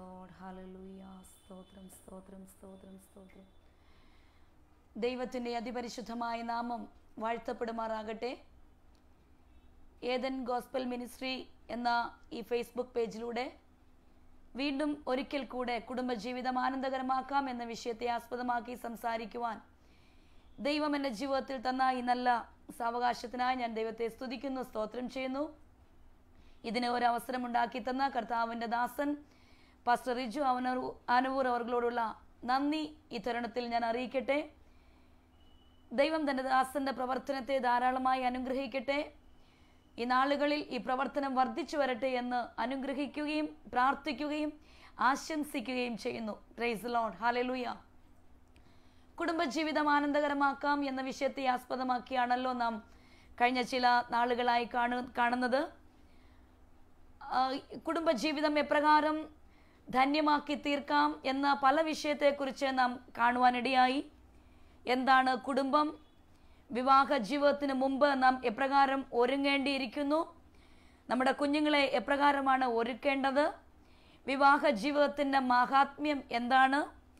load hallelujah സ്തോത്രം സ്തോത്രം സ്തോത്രം സ്തോത്രം ദൈവത്തിൻ്റെ അതിപരിശുദ്ധമായ നാമം വാഴ്ത്തപ്പെടുമാറാകട്ടെ ഏതൻ ഗോസ്പൽ മിനിസ്ട്രി എന്ന ഈ ഫേസ്ബുക്ക് പേജിലൂടെ വീണ്ടും ഒരിക്കൽ കൂടെ കുടുംബജീവിതം ആനന്ദകരമാക്കാം എന്ന വിഷയത്തെ ആസ്പദമാക്കി സംസാരിക്കുവാൻ ദൈവം എൻ്റെ ജീവിതത്തിൽ തന്ന ഈ നല്ല സാവകാശത്തിനായി ഞാൻ ദൈവത്തെ സ്തുതിക്കുന്നു സ്തോത്രം ചെയ്യുന്നു ഇതിന് ഒരു അവസരം ഉണ്ടാക്കി തന്ന കർത്താവിൻ്റെ ദാസൻ പാസ്റ്റർ റിജു അവനൂർ ആനവൂർ അവർകളോടുള്ള നന്ദി ഈ തരുണത്തിൽ ഞാൻ അറിയിക്കട്ടെ ദൈവം തൻ്റെ ദാസന്റെ പ്രവർത്തനത്തെ ധാരാളമായി അനുഗ്രഹിക്കട്ടെ ഈ നാളുകളിൽ ഈ പ്രവർത്തനം വർദ്ധിച്ചു വരട്ടെ എന്ന് അനുഗ്രഹിക്കുകയും പ്രാർത്ഥിക്കുകയും ആശംസിക്കുകയും ചെയ്യുന്നു പ്രൈസ് ലോഡ് ഹാലലൂയ കുടുംബജീവിതം ആനന്ദകരമാക്കാം എന്ന വിഷയത്തെ ആസ്പദമാക്കിയാണല്ലോ നാം കഴിഞ്ഞ ചില നാളുകളായി കാണു കാണുന്നത് ആ, കുടുംബജീവിതം എപ്രകാരം ധന്യമാക്കി തീർക്കാം എന്ന പല വിഷയത്തെക്കുറിച്ച് നാം കാണുവാനിടയായി എന്താണ് കുടുംബം വിവാഹ ജീവിതത്തിന് മുമ്പ് നാം എപ്രകാരം ഒരുങ്ങേണ്ടിയിരിക്കുന്നു നമ്മുടെ കുഞ്ഞുങ്ങളെ എപ്രകാരമാണ് ഒരുക്കേണ്ടത് വിവാഹ ജീവിതത്തിൻ്റെ മാഹാത്മ്യം എന്താണ്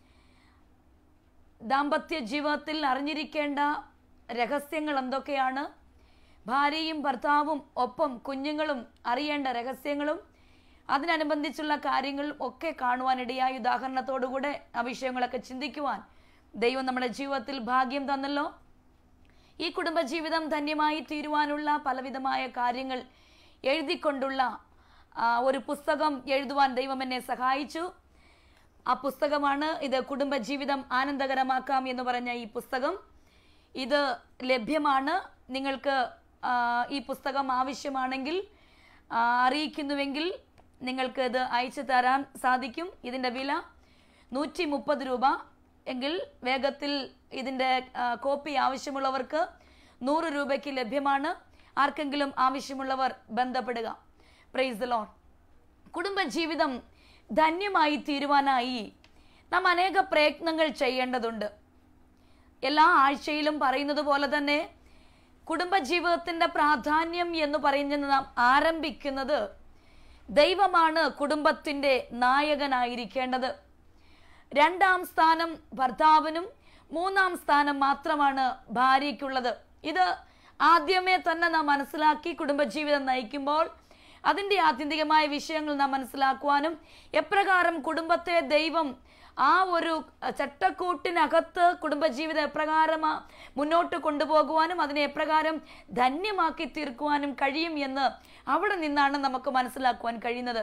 ദാമ്പത്യ ജീവിതത്തിൽ അറിഞ്ഞിരിക്കേണ്ട രഹസ്യങ്ങൾ എന്തൊക്കെയാണ് ഭാര്യയും ഭർത്താവും ഒപ്പം കുഞ്ഞുങ്ങളും അറിയേണ്ട രഹസ്യങ്ങളും അതിനനുബന്ധിച്ചുള്ള കാര്യങ്ങളും ഒക്കെ കാണുവാനിടയായ ഉദാഹരണത്തോടുകൂടെ ആ വിഷയങ്ങളൊക്കെ ചിന്തിക്കുവാൻ ദൈവം നമ്മുടെ ജീവിതത്തിൽ ഭാഗ്യം തന്നല്ലോ ഈ കുടുംബജീവിതം ധന്യമായി തീരുവാനുള്ള പലവിധമായ കാര്യങ്ങൾ എഴുതിക്കൊണ്ടുള്ള ആ, ഒരു പുസ്തകം എഴുതുവാൻ ദൈവം എന്നെ സഹായിച്ചു ആ പുസ്തകമാണ് ഇത് കുടുംബജീവിതം ആനന്ദകരമാക്കാം എന്ന് പറഞ്ഞ ഈ പുസ്തകം ഇത് ലഭ്യമാണ് നിങ്ങൾക്ക് ആ, ഈ പുസ്തകം ആവശ്യമാണെങ്കിൽ ആ, അറിയിക്കുന്നുവെങ്കിൽ നിങ്ങൾക്ക് ഇത് അയച്ചു തരാൻ സാധിക്കും ഇതിൻ്റെ വില നൂറ്റി മുപ്പത് രൂപ എങ്കിൽ വേഗത്തിൽ ഇതിൻ്റെ ആ, കോപ്പി ആവശ്യമുള്ളവർക്ക് നൂറ് രൂപയ്ക്ക് ലഭ്യമാണ് ആർക്കെങ്കിലും ആവശ്യമുള്ളവർ ബന്ധപ്പെടുക പ്രൈസ് ലോൺ കുടുംബജീവിതം ധന്യമായി തീരുവാനായി നാം അനേക പ്രയത്നങ്ങൾ ചെയ്യേണ്ടതുണ്ട് എല്ലാ ആഴ്ചയിലും പറയുന്നത് പോലെ തന്നെ കുടുംബജീവിതത്തിന്റെ പ്രാധാന്യം എന്ന് പറയുന്നത് നാം ആരംഭിക്കുന്നത് ദൈവമാണ് കുടുംബത്തിന്റെ നായകനായിരിക്കേണ്ടത് രണ്ടാം സ്ഥാനം ഭർത്താവിനും മൂന്നാം സ്ഥാനം മാത്രമാണ് ഭാര്യയ്ക്കുള്ളത് ഇത് ആദ്യമേ തന്നെ നാം മനസ്സിലാക്കി കുടുംബജീവിതം നയിക്കുമ്പോൾ അതിൻ്റെ ആത്യന്തികമായ വിഷയങ്ങൾ നാം മനസ്സിലാക്കുവാനും എപ്രകാരം കുടുംബത്തെ ദൈവം ആ ഒരു ചട്ടക്കൂട്ടിനകത്ത് കുടുംബജീവിതം എപ്രകാരം ആ മുന്നോട്ട് കൊണ്ടുപോകുവാനും അതിനെ എപ്രകാരം ധന്യമാക്കി തീർക്കുവാനും കഴിയും എന്ന് അവിടെ നിന്നാണ് നമുക്ക് മനസ്സിലാക്കുവാൻ കഴിയുന്നത്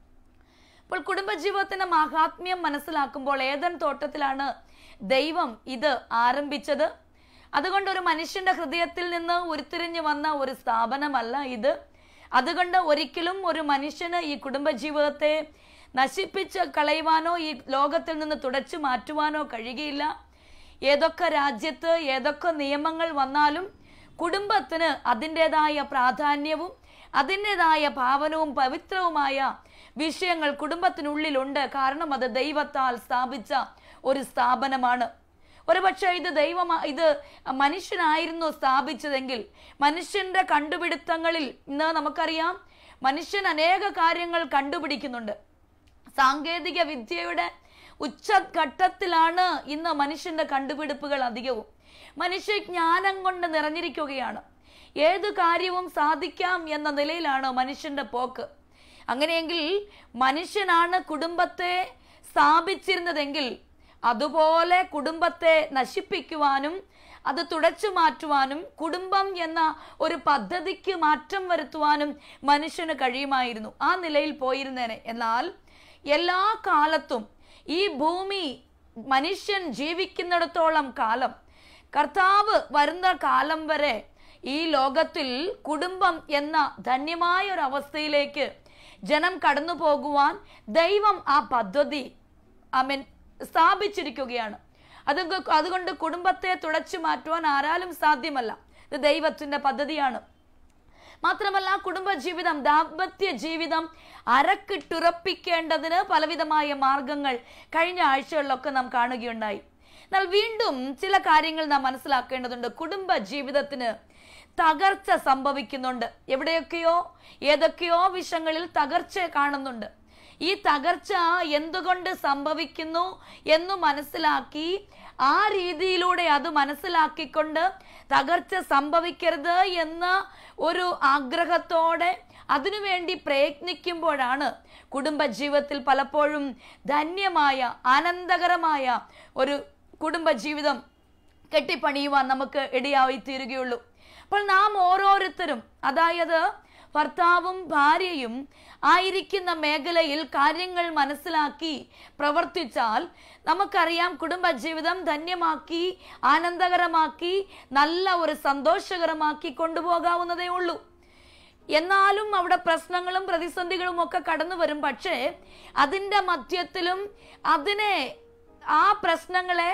അപ്പോൾ കുടുംബജീവിതത്തിന്റെ മഹാത്മ്യം മനസ്സിലാക്കുമ്പോൾ ഏതൻ തോട്ടത്തിലാണ് ദൈവം ഇത് ആരംഭിച്ചത് അതുകൊണ്ട് ഒരു മനുഷ്യന്റെ ഹൃദയത്തിൽ നിന്ന് ഉരുത്തിരിഞ്ഞു വന്ന ഒരു സ്ഥാപനമല്ല ഇത് അതുകൊണ്ട് ഒരിക്കലും ഒരു മനുഷ്യന് ഈ കുടുംബജീവിതത്തെ നശിപ്പിച്ച് കളയുവാനോ ഈ ലോകത്തിൽ നിന്ന് തുടച്ചു മാറ്റുവാനോ കഴിയുകയില്ല ഏതൊക്കെ രാജ്യത്ത് ഏതൊക്കെ നിയമങ്ങൾ വന്നാലും കുടുംബത്തിന് അതിൻ്റെതായ പ്രാധാന്യവും അതിൻ്റെതായ ഭാവനവും പവിത്രവുമായ വിഷയങ്ങൾ കുടുംബത്തിനുള്ളിലുണ്ട് കാരണം അത് ദൈവത്താൽ സ്ഥാപിച്ച ഒരു സ്ഥാപനമാണ് ഒരുപക്ഷെ ഇത് ദൈവം ഇത് മനുഷ്യനായിരുന്നു സ്ഥാപിച്ചതെങ്കിൽ മനുഷ്യന്റെ കണ്ടുപിടുത്തങ്ങളിൽ ഇന്ന് നമുക്കറിയാം മനുഷ്യൻ അനേക കാര്യങ്ങൾ കണ്ടുപിടിക്കുന്നുണ്ട് സാങ്കേതിക വിദ്യയുടെ ഉച്ചഘട്ടത്തിലാണ് ഇന്ന് മനുഷ്യന്റെ കണ്ടുപിടിപ്പുകൾ അധികവും മനുഷ്യ ജ്ഞാനം കൊണ്ട് നിറഞ്ഞിരിക്കുകയാണ് ഏതു കാര്യവും സാധിക്കാം എന്ന നിലയിലാണ് മനുഷ്യന്റെ പോക്ക് അങ്ങനെയെങ്കിൽ മനുഷ്യനാണ് കുടുംബത്തെ സ്ഥാപിച്ചിരുന്നതെങ്കിൽ അതുപോലെ കുടുംബത്തെ നശിപ്പിക്കുവാനും അത് തുടച്ചു മാറ്റുവാനും കുടുംബം എന്ന ഒരു പദ്ധതിക്ക് മാറ്റം വരുത്തുവാനും മനുഷ്യന് കഴിയുമായിരുന്നു ആ നിലയിൽ പോയിരുന്നേനെ എന്നാൽ എല്ലാ കാലത്തും ഈ ഭൂമി മനുഷ്യൻ ജീവിക്കുന്നിടത്തോളം കാലം കർത്താവ് വരുന്ന കാലം വരെ ഈ ലോകത്തിൽ കുടുംബം എന്ന ധന്യമായ ഒരു അവസ്ഥയിലേക്ക് ജനം കടന്നു പോകുവാൻ ദൈവം ആ പദ്ധതി അമൻ സ്ഥാപിച്ചിരിക്കുകയാണ് അത് അതുകൊണ്ട് കുടുംബത്തെ തുടച്ചു മാറ്റുവാൻ ആരാലും സാധ്യമല്ല ഇത് ദൈവത്തിന്റെ പദ്ധതിയാണ് മാത്രമല്ല കുടുംബജീവിതം ദാമ്പത്യ ജീവിതം അരക്കിട്ടുറപ്പിക്കേണ്ടതിന് പലവിധമായ മാർഗങ്ങൾ കഴിഞ്ഞ ആഴ്ചകളിലൊക്കെ നാം കാണുകയുണ്ടായി എന്നാൽ വീണ്ടും ചില കാര്യങ്ങൾ നാം മനസ്സിലാക്കേണ്ടതുണ്ട് കുടുംബ ജീവിതത്തിന് തകർച്ച സംഭവിക്കുന്നുണ്ട് എവിടെയൊക്കെയോ ഏതൊക്കെയോ വിഷങ്ങളിൽ തകർച്ച കാണുന്നുണ്ട് ഈ തകർച്ച എന്തുകൊണ്ട് സംഭവിക്കുന്നു എന്ന് മനസ്സിലാക്കി ആ രീതിയിലൂടെ അത് മനസ്സിലാക്കിക്കൊണ്ട് തകർച്ച സംഭവിക്കരുത് എന്ന ഒരു ആഗ്രഹത്തോടെ അതിനുവേണ്ടി പ്രയത്നിക്കുമ്പോഴാണ് കുടുംബജീവിതത്തിൽ പലപ്പോഴും ധന്യമായ ആനന്ദകരമായ ഒരു കുടുംബജീവിതം കെട്ടിപ്പണിയുവാൻ നമുക്ക് ഇടയായി തീരുകയുള്ളൂ അപ്പോൾ നാം ഓരോരുത്തരും അതായത് ഭർത്താവും ഭാര്യയും ആയിരിക്കുന്ന മേഖലയിൽ കാര്യങ്ങൾ മനസ്സിലാക്കി പ്രവർത്തിച്ചാൽ നമുക്കറിയാം കുടുംബജീവിതം ധന്യമാക്കി ആനന്ദകരമാക്കി നല്ല ഒരു സന്തോഷകരമാക്കി കൊണ്ടുപോകാവുന്നതേ ഉള്ളൂ എന്നാലും അവിടെ പ്രശ്നങ്ങളും പ്രതിസന്ധികളും ഒക്കെ കടന്നു വരും പക്ഷേ അതിൻ്റെ മധ്യത്തിലും അതിനെ ആ പ്രശ്നങ്ങളെ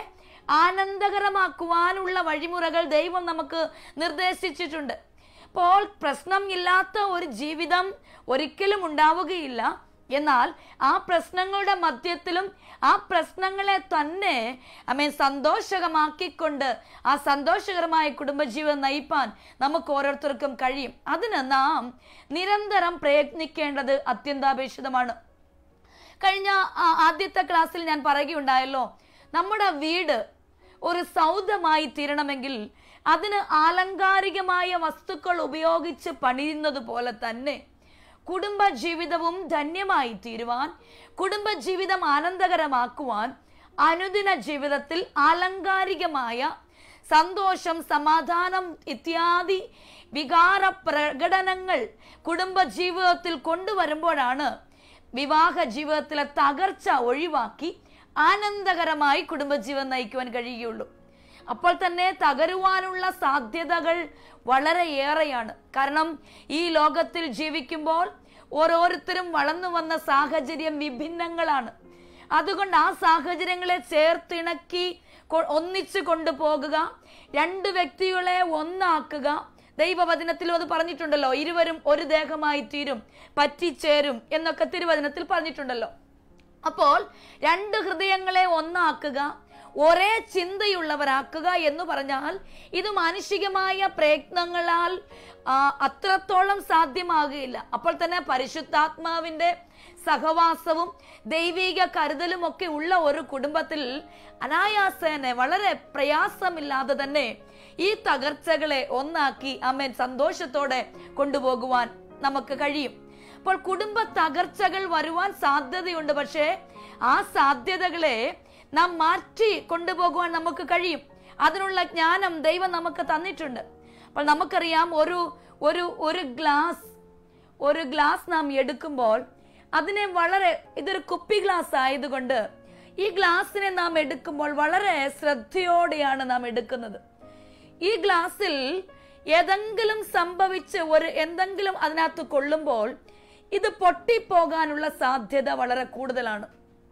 ആനന്ദകരമാക്കുവാനുള്ള വഴിമുറകൾ ദൈവം നമുക്ക് നിർദ്ദേശിച്ചിട്ടുണ്ട് അപ്പോൾ പ്രശ്നം ഇല്ലാത്ത ഒരു ജീവിതം ഒരിക്കലും ഉണ്ടാവുകയില്ല എന്നാൽ ആ പ്രശ്നങ്ങളുടെ മധ്യത്തിലും ആ പ്രശ്നങ്ങളെ തന്നെ അമ്മേ സന്തോഷകമാക്കിക്കൊണ്ട് ആ സന്തോഷകരമായ കുടുംബജീവിതം നയിപ്പാൻ നമുക്ക് ഓരോരുത്തർക്കും കഴിയും അതിന് നാം നിരന്തരം പ്രയത്നിക്കേണ്ടത് അത്യന്താപേക്ഷിതമാണ് കഴിഞ്ഞ ആ, ആദ്യത്തെ ക്ലാസ്സിൽ ഞാൻ പറയുകയുണ്ടായല്ലോ നമ്മുടെ വീട് ഒരു സൗധമായി തീരണമെങ്കിൽ അതിന് ആലങ്കാരികമായ വസ്തുക്കൾ ഉപയോഗിച്ച് പണിയുന്നത് പോലെ തന്നെ കുടുംബ ജീവിതവും ധന്യമായി തീരുവാൻ കുടുംബ ജീവിതം ആനന്ദകരമാക്കുവാൻ അനുദിന ജീവിതത്തിൽ ആലങ്കാരികമായ സന്തോഷം സമാധാനം ഇത്യാദി വികാര പ്രകടനങ്ങൾ കുടുംബ ജീവിതത്തിൽ കൊണ്ടുവരുമ്പോഴാണ് വിവാഹ ജീവിതത്തിലെ തകർച്ച ഒഴിവാക്കി ആനന്ദകരമായി കുടുംബജീവൻ നയിക്കുവാൻ കഴിയുകയുള്ളൂ അപ്പോൾ തന്നെ തകരുവാനുള്ള സാധ്യതകൾ വളരെ ഏറെയാണ് കാരണം ഈ ലോകത്തിൽ ജീവിക്കുമ്പോൾ ഓരോരുത്തരും വളർന്നു വന്ന സാഹചര്യം വിഭിന്നങ്ങളാണ് അതുകൊണ്ട് ആ സാഹചര്യങ്ങളെ ചേർത്തിണക്കി കൊ- ഒന്നിച്ചു കൊണ്ടുപോകുക രണ്ട് വ്യക്തികളെ ഒന്നാക്കുക ദൈവവചനത്തിലും അത് പറഞ്ഞിട്ടുണ്ടല്ലോ ഇരുവരും ഒരു ദേഹമായി തീരും പറ്റിച്ചേരും എന്നൊക്കെ തിരുവചനത്തിൽ പറഞ്ഞിട്ടുണ്ടല്ലോ അപ്പോൾ രണ്ട് ഹൃദയങ്ങളെ ഒന്നാക്കുക ഒരേ ചിന്തയുള്ളവരാക്കുക എന്ന് പറഞ്ഞാൽ ഇത് മാനുഷികമായ പ്രയത്നങ്ങളാൽ ആ, അത്രത്തോളം സാധ്യമാകുകയില്ല അപ്പോൾ തന്നെ പരിശുദ്ധാത്മാവിന്റെ സഹവാസവും ദൈവിക കരുതലും ഒക്കെ ഉള്ള ഒരു കുടുംബത്തിൽ അനായാസേന വളരെ പ്രയാസമില്ലാതെ തന്നെ ഈ തകർച്ചകളെ ഒന്നാക്കി അമ്മൻ സന്തോഷത്തോടെ കൊണ്ടുപോകുവാൻ നമുക്ക് കഴിയും അപ്പോൾ കുടുംബ തകർച്ചകൾ വരുവാൻ സാധ്യതയുണ്ട് പക്ഷേ ആ സാധ്യതകളെ നാം മാറ്റി കൊണ്ടുപോകുവാൻ നമുക്ക് കഴിയും അതിനുള്ള ജ്ഞാനം ദൈവം നമുക്ക് തന്നിട്ടുണ്ട് അപ്പോൾ നമുക്കറിയാം ഒരു ഒരു ഒരു ഗ്ലാസ് ഒരു ഗ്ലാസ് നാം എടുക്കുമ്പോൾ അതിനെ വളരെ ഇതൊരു കുപ്പി ഗ്ലാസ് ആയതുകൊണ്ട് ഈ ഗ്ലാസ്സിനെ നാം എടുക്കുമ്പോൾ വളരെ ശ്രദ്ധയോടെയാണ് നാം എടുക്കുന്നത് ഈ ഗ്ലാസ്സിൽ ഏതെങ്കിലും സംഭവിച്ച് ഒരു എന്തെങ്കിലും അതിനകത്ത് കൊള്ളുമ്പോൾ ഇത് പൊട്ടിപ്പോകാനുള്ള സാധ്യത വളരെ കൂടുതലാണ്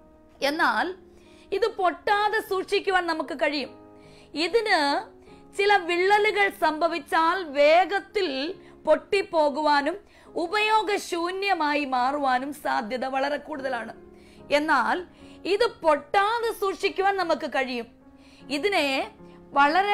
എന്നാൽ ഇത് പൊട്ടാതെ സൂക്ഷിക്കുവാൻ നമുക്ക് കഴിയും ഇതിന് ചില വിള്ളലുകൾ സംഭവിച്ചാൽ വേഗത്തിൽ പൊട്ടിപ്പോകുവാനും ഉപയോഗശൂന്യമായി മാറുവാനും സാധ്യത വളരെ കൂടുതലാണ് എന്നാൽ ഇത് പൊട്ടാതെ സൂക്ഷിക്കുവാൻ നമുക്ക് കഴിയും ഇതിനെ വളരെ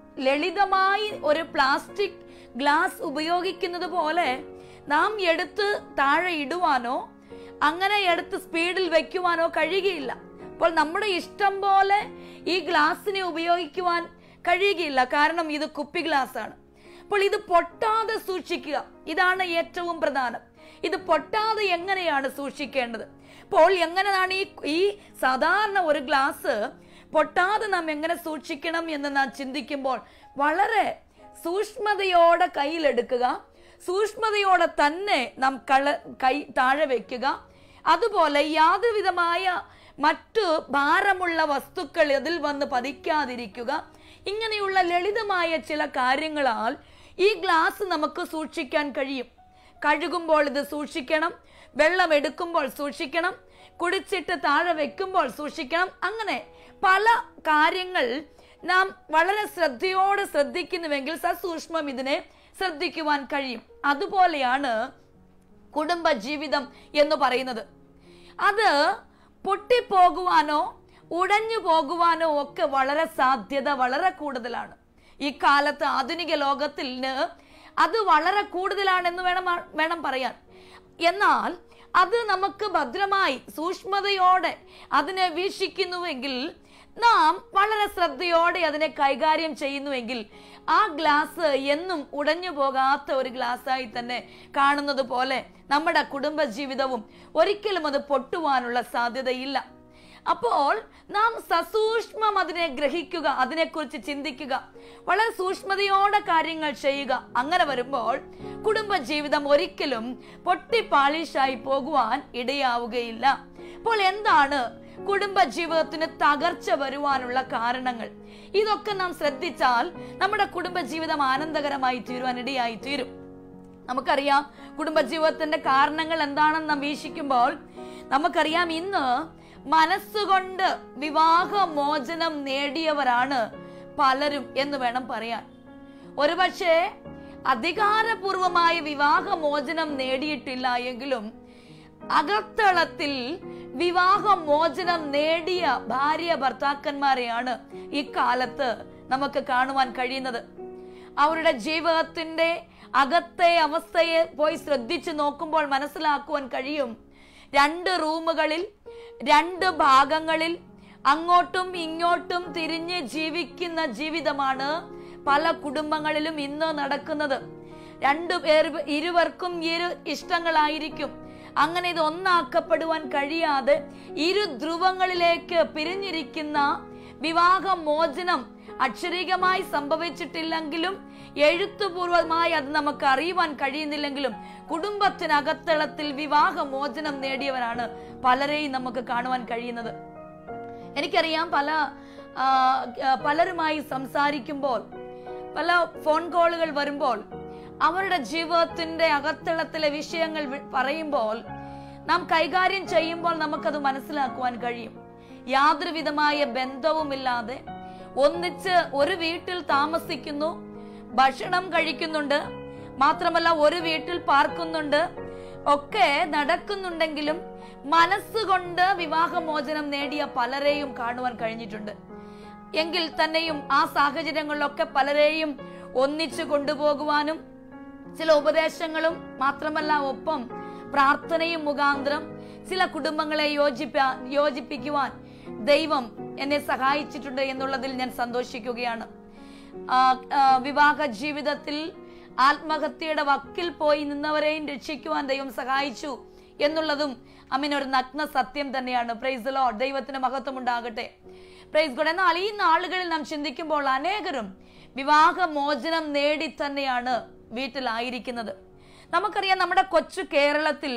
ലളിതമായി ഒരു പ്ലാസ്റ്റിക് ഗ്ലാസ് ഉപയോഗിക്കുന്നത് പോലെ നാം എടുത്ത് താഴെ ഇടുവാനോ അങ്ങനെ എടുത്ത് സ്പീഡിൽ വെക്കുവാനോ കഴിയുകയില്ല അപ്പോൾ നമ്മുടെ ഇഷ്ടം പോലെ ഈ ഗ്ലാസ്സിനെ ഉപയോഗിക്കുവാൻ കഴിയുകയില്ല കാരണം ഇത് കുപ്പി ഗ്ലാസ് ആണ് അപ്പോൾ ഇത് പൊട്ടാതെ സൂക്ഷിക്കുക ഇതാണ് ഏറ്റവും പ്രധാനം ഇത് പൊട്ടാതെ എങ്ങനെയാണ് സൂക്ഷിക്കേണ്ടത് അപ്പോൾ എങ്ങനെയാണ് ഈ ഈ സാധാരണ ഒരു ഗ്ലാസ് പൊട്ടാതെ നാം എങ്ങനെ സൂക്ഷിക്കണം എന്ന് നാം ചിന്തിക്കുമ്പോൾ വളരെ സൂക്ഷ്മതയോടെ കയ്യിലെടുക്കുക സൂക്ഷ്മതയോടെ തന്നെ നാം കള കൈ താഴെ വെക്കുക അതുപോലെ യാതൊരുവിധമായ മറ്റു ഭാരമുള്ള വസ്തുക്കൾ അതിൽ വന്ന് പതിക്കാതിരിക്കുക ഇങ്ങനെയുള്ള ലളിതമായ ചില കാര്യങ്ങളാൽ ഈ ഗ്ലാസ് നമുക്ക് സൂക്ഷിക്കാൻ കഴിയും കഴുകുമ്പോൾ ഇത് സൂക്ഷിക്കണം വെള്ളം എടുക്കുമ്പോൾ സൂക്ഷിക്കണം കുടിച്ചിട്ട് താഴെ വെക്കുമ്പോൾ സൂക്ഷിക്കണം അങ്ങനെ പല കാര്യങ്ങൾ നാം വളരെ ശ്രദ്ധയോടെ ശ്രദ്ധിക്കുന്നുവെങ്കിൽ സസൂക്ഷ്മം ഇതിനെ ശ്രദ്ധിക്കുവാൻ കഴിയും അതുപോലെയാണ് കുടുംബ ജീവിതം എന്ന് പറയുന്നത് അത് പൊട്ടിപ്പോകുവാനോ ഉടഞ്ഞു പോകുവാനോ ഒക്കെ വളരെ സാധ്യത വളരെ കൂടുതലാണ് ഈ കാലത്ത് ആധുനിക ലോകത്തിന് അത് വളരെ കൂടുതലാണെന്ന് വേണം വേണം പറയാൻ എന്നാൽ അത് നമുക്ക് ഭദ്രമായി സൂക്ഷ്മതയോടെ അതിനെ വീക്ഷിക്കുന്നുവെങ്കിൽ നാം വളരെ ശ്രദ്ധയോടെ അതിനെ കൈകാര്യം ചെയ്യുന്നുവെങ്കിൽ ആ ഗ്ലാസ് എന്നും ഉടഞ്ഞു പോകാത്ത ഒരു ഗ്ലാസ്സായി തന്നെ കാണുന്നത് പോലെ നമ്മുടെ കുടുംബ ജീവിതവും ഒരിക്കലും അത് പൊട്ടുവാനുള്ള സാധ്യതയില്ല അപ്പോൾ നാം സസൂക്ഷ്മം അതിനെ ഗ്രഹിക്കുക അതിനെക്കുറിച്ച് ചിന്തിക്കുക വളരെ സൂക്ഷ്മതയോടെ കാര്യങ്ങൾ ചെയ്യുക അങ്ങനെ വരുമ്പോൾ കുടുംബ ജീവിതം ഒരിക്കലും പൊട്ടിപ്പാളിഷായി പോകുവാൻ ഇടയാവുകയില്ല അപ്പോൾ എന്താണ് കുടുംബ ജീവിതത്തിന് തകർച്ച വരുവാനുള്ള കാരണങ്ങൾ ഇതൊക്കെ നാം ശ്രദ്ധിച്ചാൽ നമ്മുടെ കുടുംബ ജീവിതം ആനന്ദകരമായി തീരുവാൻ ഇടയായി തീരും നമുക്കറിയാം കുടുംബജീവിതത്തിന്റെ കാരണങ്ങൾ എന്താണെന്ന് നാം വീക്ഷിക്കുമ്പോൾ നമുക്കറിയാം ഇന്ന് മനസ്സുകൊണ്ട് വിവാഹമോചനം നേടിയവരാണ് പലരും എന്ന് വേണം പറയാൻ ഒരുപക്ഷെ അധികാരപൂർവമായ വിവാഹമോചനം നേടിയിട്ടില്ല എങ്കിലും അകത്തളത്തിൽ വിവാഹമോചനം നേടിയ ഭാര്യ ഭർത്താക്കന്മാരെയാണ് ഇക്കാലത്ത് നമുക്ക് കാണുവാൻ കഴിയുന്നത് അവരുടെ ജീവിതത്തിന്റെ അകത്തെ അവസ്ഥയെ പോയി ശ്രദ്ധിച്ചു നോക്കുമ്പോൾ മനസ്സിലാക്കുവാൻ കഴിയും രണ്ട് റൂമുകളിൽ രണ്ട് ഭാഗങ്ങളിൽ അങ്ങോട്ടും ഇങ്ങോട്ടും തിരിഞ്ഞ് ജീവിക്കുന്ന ജീവിതമാണ് പല കുടുംബങ്ങളിലും ഇന്ന് നടക്കുന്നത് രണ്ടു പേർ ഇരുവർക്കും ഇരു ഇഷ്ടങ്ങളായിരിക്കും അങ്ങനെ ഇത് ഒന്നാക്കപ്പെടുവാൻ കഴിയാതെ ഇരു ധ്രുവങ്ങളിലേക്ക് പിരിഞ്ഞിരിക്കുന്ന വിവാഹമോചനം അക്ഷരികമായി സംഭവിച്ചിട്ടില്ലെങ്കിലും എഴുത്തുപൂർവമായി അത് നമുക്ക് അറിയുവാൻ കഴിയുന്നില്ലെങ്കിലും കുടുംബത്തിനകത്തളത്തിൽ വിവാഹമോചനം നേടിയവരാണ് പലരെയും നമുക്ക് കാണുവാൻ കഴിയുന്നത് എനിക്കറിയാം പല ആ, ആ, പലരുമായി സംസാരിക്കുമ്പോൾ പല ഫോൺ കോളുകൾ വരുമ്പോൾ അവരുടെ ജീവിതത്തിന്റെ അകത്തളത്തിലെ വിഷയങ്ങൾ വി- പറയുമ്പോൾ നാം കൈകാര്യം ചെയ്യുമ്പോൾ നമുക്കത് മനസ്സിലാക്കുവാൻ കഴിയും യാതൊരു വിധമായ ബന്ധവുമില്ലാതെ ഒന്നിച്ച് ഒരു വീട്ടിൽ താമസിക്കുന്നു ഭക്ഷണം കഴിക്കുന്നുണ്ട് മാത്രമല്ല ഒരു വീട്ടിൽ പാർക്കുന്നുണ്ട് ഒക്കെ നടക്കുന്നുണ്ടെങ്കിലും മനസ്സുകൊണ്ട് വിവാഹമോചനം നേടിയ പലരെയും കാണുവാൻ കഴിഞ്ഞിട്ടുണ്ട് എങ്കിൽ തന്നെയും ആ സാഹചര്യങ്ങളിലൊക്കെ പലരെയും ഒന്നിച്ചു കൊണ്ടുപോകുവാനും ചില ഉപദേശങ്ങളും മാത്രമല്ല ഒപ്പം പ്രാർത്ഥനയും മുഖാന്തരം ചില കുടുംബങ്ങളെ യോജിപ്പ യോജിപ്പിക്കുവാൻ ദൈവം എന്നെ സഹായിച്ചിട്ടുണ്ട് എന്നുള്ളതിൽ ഞാൻ സന്തോഷിക്കുകയാണ് ആ, ആ, വിവാഹ ജീവിതത്തിൽ ആത്മഹത്യയുടെ വക്കിൽ പോയി നിന്നവരെയും രക്ഷിക്കുവാൻ ദൈവം സഹായിച്ചു എന്നുള്ളതും അമ്മിന് ഒരു നഗ്ന സത്യം തന്നെയാണ് പ്രൈസ് ലോ ദൈവത്തിന് മഹത്വം ഉണ്ടാകട്ടെ പ്രൈസ് ഗോഡ് എന്നാൽ ഈ നാളുകളിൽ നാം ചിന്തിക്കുമ്പോൾ അനേകരും വിവാഹമോചനം നേടി തന്നെയാണ് വീട്ടിലായിരിക്കുന്നത് നമുക്കറിയാം നമ്മുടെ കൊച്ചു കേരളത്തിൽ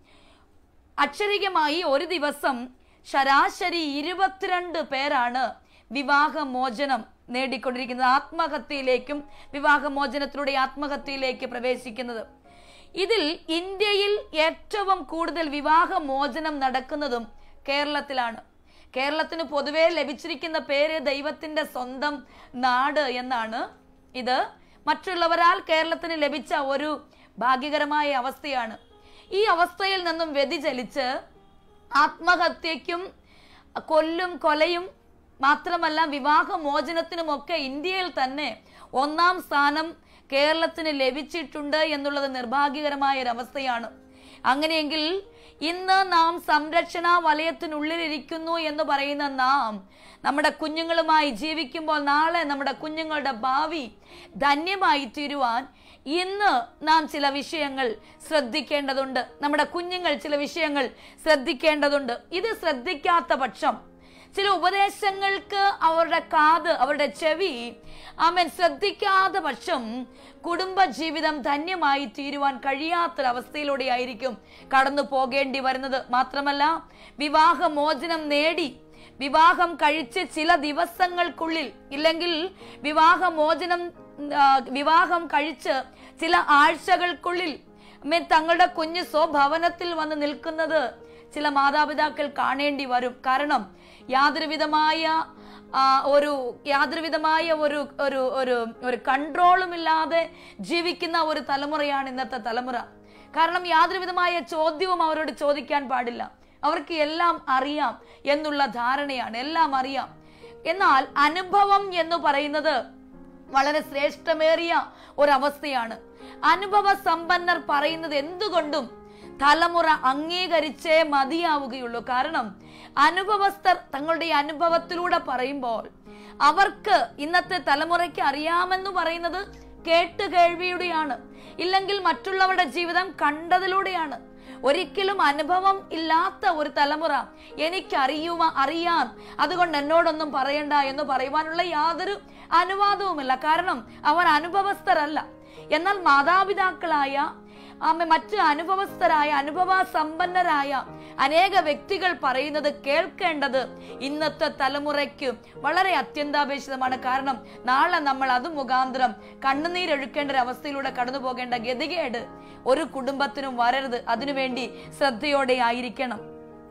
അക്ഷരികമായി ഒരു ദിവസം ശരാശരി ഇരുപത്തിരണ്ട് പേരാണ് വിവാഹമോചനം നേടിക്കൊണ്ടിരിക്കുന്നത് ആത്മഹത്യയിലേക്കും വിവാഹമോചനത്തിലൂടെ ആത്മഹത്യയിലേക്ക് പ്രവേശിക്കുന്നത് ഇതിൽ ഇന്ത്യയിൽ ഏറ്റവും കൂടുതൽ വിവാഹമോചനം നടക്കുന്നതും കേരളത്തിലാണ് കേരളത്തിന് പൊതുവെ ലഭിച്ചിരിക്കുന്ന പേര് ദൈവത്തിന്റെ സ്വന്തം നാട് എന്നാണ് ഇത് മറ്റുള്ളവരാൽ കേരളത്തിന് ലഭിച്ച ഒരു ഭാഗ്യകരമായ അവസ്ഥയാണ് ഈ അവസ്ഥയിൽ നിന്നും വ്യതിചലിച്ച് ആത്മഹത്യക്കും കൊല്ലും കൊലയും മാത്രമല്ല വിവാഹമോചനത്തിനുമൊക്കെ ഇന്ത്യയിൽ തന്നെ ഒന്നാം സ്ഥാനം കേരളത്തിന് ലഭിച്ചിട്ടുണ്ട് എന്നുള്ളത് നിർഭാഗ്യകരമായ ഒരു അവസ്ഥയാണ് അങ്ങനെയെങ്കിൽ ഇന്ന് നാം സംരക്ഷണ വലയത്തിനുള്ളിലിരിക്കുന്നു എന്ന് പറയുന്ന നാം നമ്മുടെ കുഞ്ഞുങ്ങളുമായി ജീവിക്കുമ്പോൾ നാളെ നമ്മുടെ കുഞ്ഞുങ്ങളുടെ ഭാവി ധന്യമായി തീരുവാൻ ഇന്ന് നാം ചില വിഷയങ്ങൾ ശ്രദ്ധിക്കേണ്ടതുണ്ട് നമ്മുടെ കുഞ്ഞുങ്ങൾ ചില വിഷയങ്ങൾ ശ്രദ്ധിക്കേണ്ടതുണ്ട് ഇത് ശ്രദ്ധിക്കാത്ത പക്ഷം ചില ഉപദേശങ്ങൾക്ക് അവരുടെ കാത് അവരുടെ ചെവി ആമൻ ശ്രദ്ധിക്കാത്ത പക്ഷം കുടുംബ ജീവിതം ധന്യമായി തീരുവാൻ കഴിയാത്തൊരവസ്ഥയിലൂടെ ആയിരിക്കും കടന്നു പോകേണ്ടി വരുന്നത് മാത്രമല്ല വിവാഹമോചനം നേടി വിവാഹം കഴിച്ച് ചില ദിവസങ്ങൾക്കുള്ളിൽ ഇല്ലെങ്കിൽ വിവാഹമോചനം ആ, വിവാഹം കഴിച്ച് ചില ആഴ്ചകൾക്കുള്ളിൽ ആമേൻ, തങ്ങളുടെ കുഞ്ഞ് സ്വഭവനത്തിൽ വന്ന് നിൽക്കുന്നത് ചില മാതാപിതാക്കൾ കാണേണ്ടി വരും കാരണം യാതൊരു വിധമായ ആ, ഒരു യാതൊരു വിധമായ ഒരു ഒരു ഒരു ഒരു കൺട്രോളും ഇല്ലാതെ ജീവിക്കുന്ന ഒരു തലമുറയാണ് ഇന്നത്തെ തലമുറ കാരണം യാതൊരു വിധമായ ചോദ്യവും അവരോട് ചോദിക്കാൻ പാടില്ല അവർക്ക് എല്ലാം അറിയാം എന്നുള്ള ധാരണയാണ് എല്ലാം അറിയാം എന്നാൽ അനുഭവം എന്ന് പറയുന്നത് വളരെ ശ്രേഷ്ഠമേറിയ ഒരവസ്ഥയാണ് അനുഭവ സമ്പന്നർ പറയുന്നത് എന്തുകൊണ്ടും തലമുറ അംഗീകരിച്ചേ മതിയാവുകയുള്ളൂ കാരണം അനുഭവസ്ഥർ തങ്ങളുടെ ഈ അനുഭവത്തിലൂടെ പറയുമ്പോൾ അവർക്ക് ഇന്നത്തെ തലമുറയ്ക്ക് അറിയാമെന്ന് പറയുന്നത് കേട്ട് കേൾവിയുടെയാണ് ഇല്ലെങ്കിൽ മറ്റുള്ളവരുടെ ജീവിതം കണ്ടതിലൂടെയാണ് ഒരിക്കലും അനുഭവം ഇല്ലാത്ത ഒരു തലമുറ എനിക്കറിയുക അറിയാം അതുകൊണ്ട് എന്നോടൊന്നും പറയണ്ട എന്ന് പറയുവാനുള്ള യാതൊരു അനുവാദവുമില്ല കാരണം അവർ അനുഭവസ്ഥരല്ല എന്നാൽ മാതാപിതാക്കളായ ആമെ മറ്റ് അനുഭവസ്ഥരായ അനുഭവ സമ്പന്നരായ അനേക വ്യക്തികൾ പറയുന്നത് കേൾക്കേണ്ടത് ഇന്നത്തെ തലമുറയ്ക്ക് വളരെ അത്യന്താപേക്ഷിതമാണ് കാരണം നാളെ നമ്മൾ അത് മുഖാന്തരം കണ്ണുനീരൊഴുക്കേണ്ട ഒരു അവസ്ഥയിലൂടെ കടന്നു പോകേണ്ട ഗതികേട് ഒരു കുടുംബത്തിനും വരരുത് അതിനുവേണ്ടി ശ്രദ്ധയോടെ ആയിരിക്കണം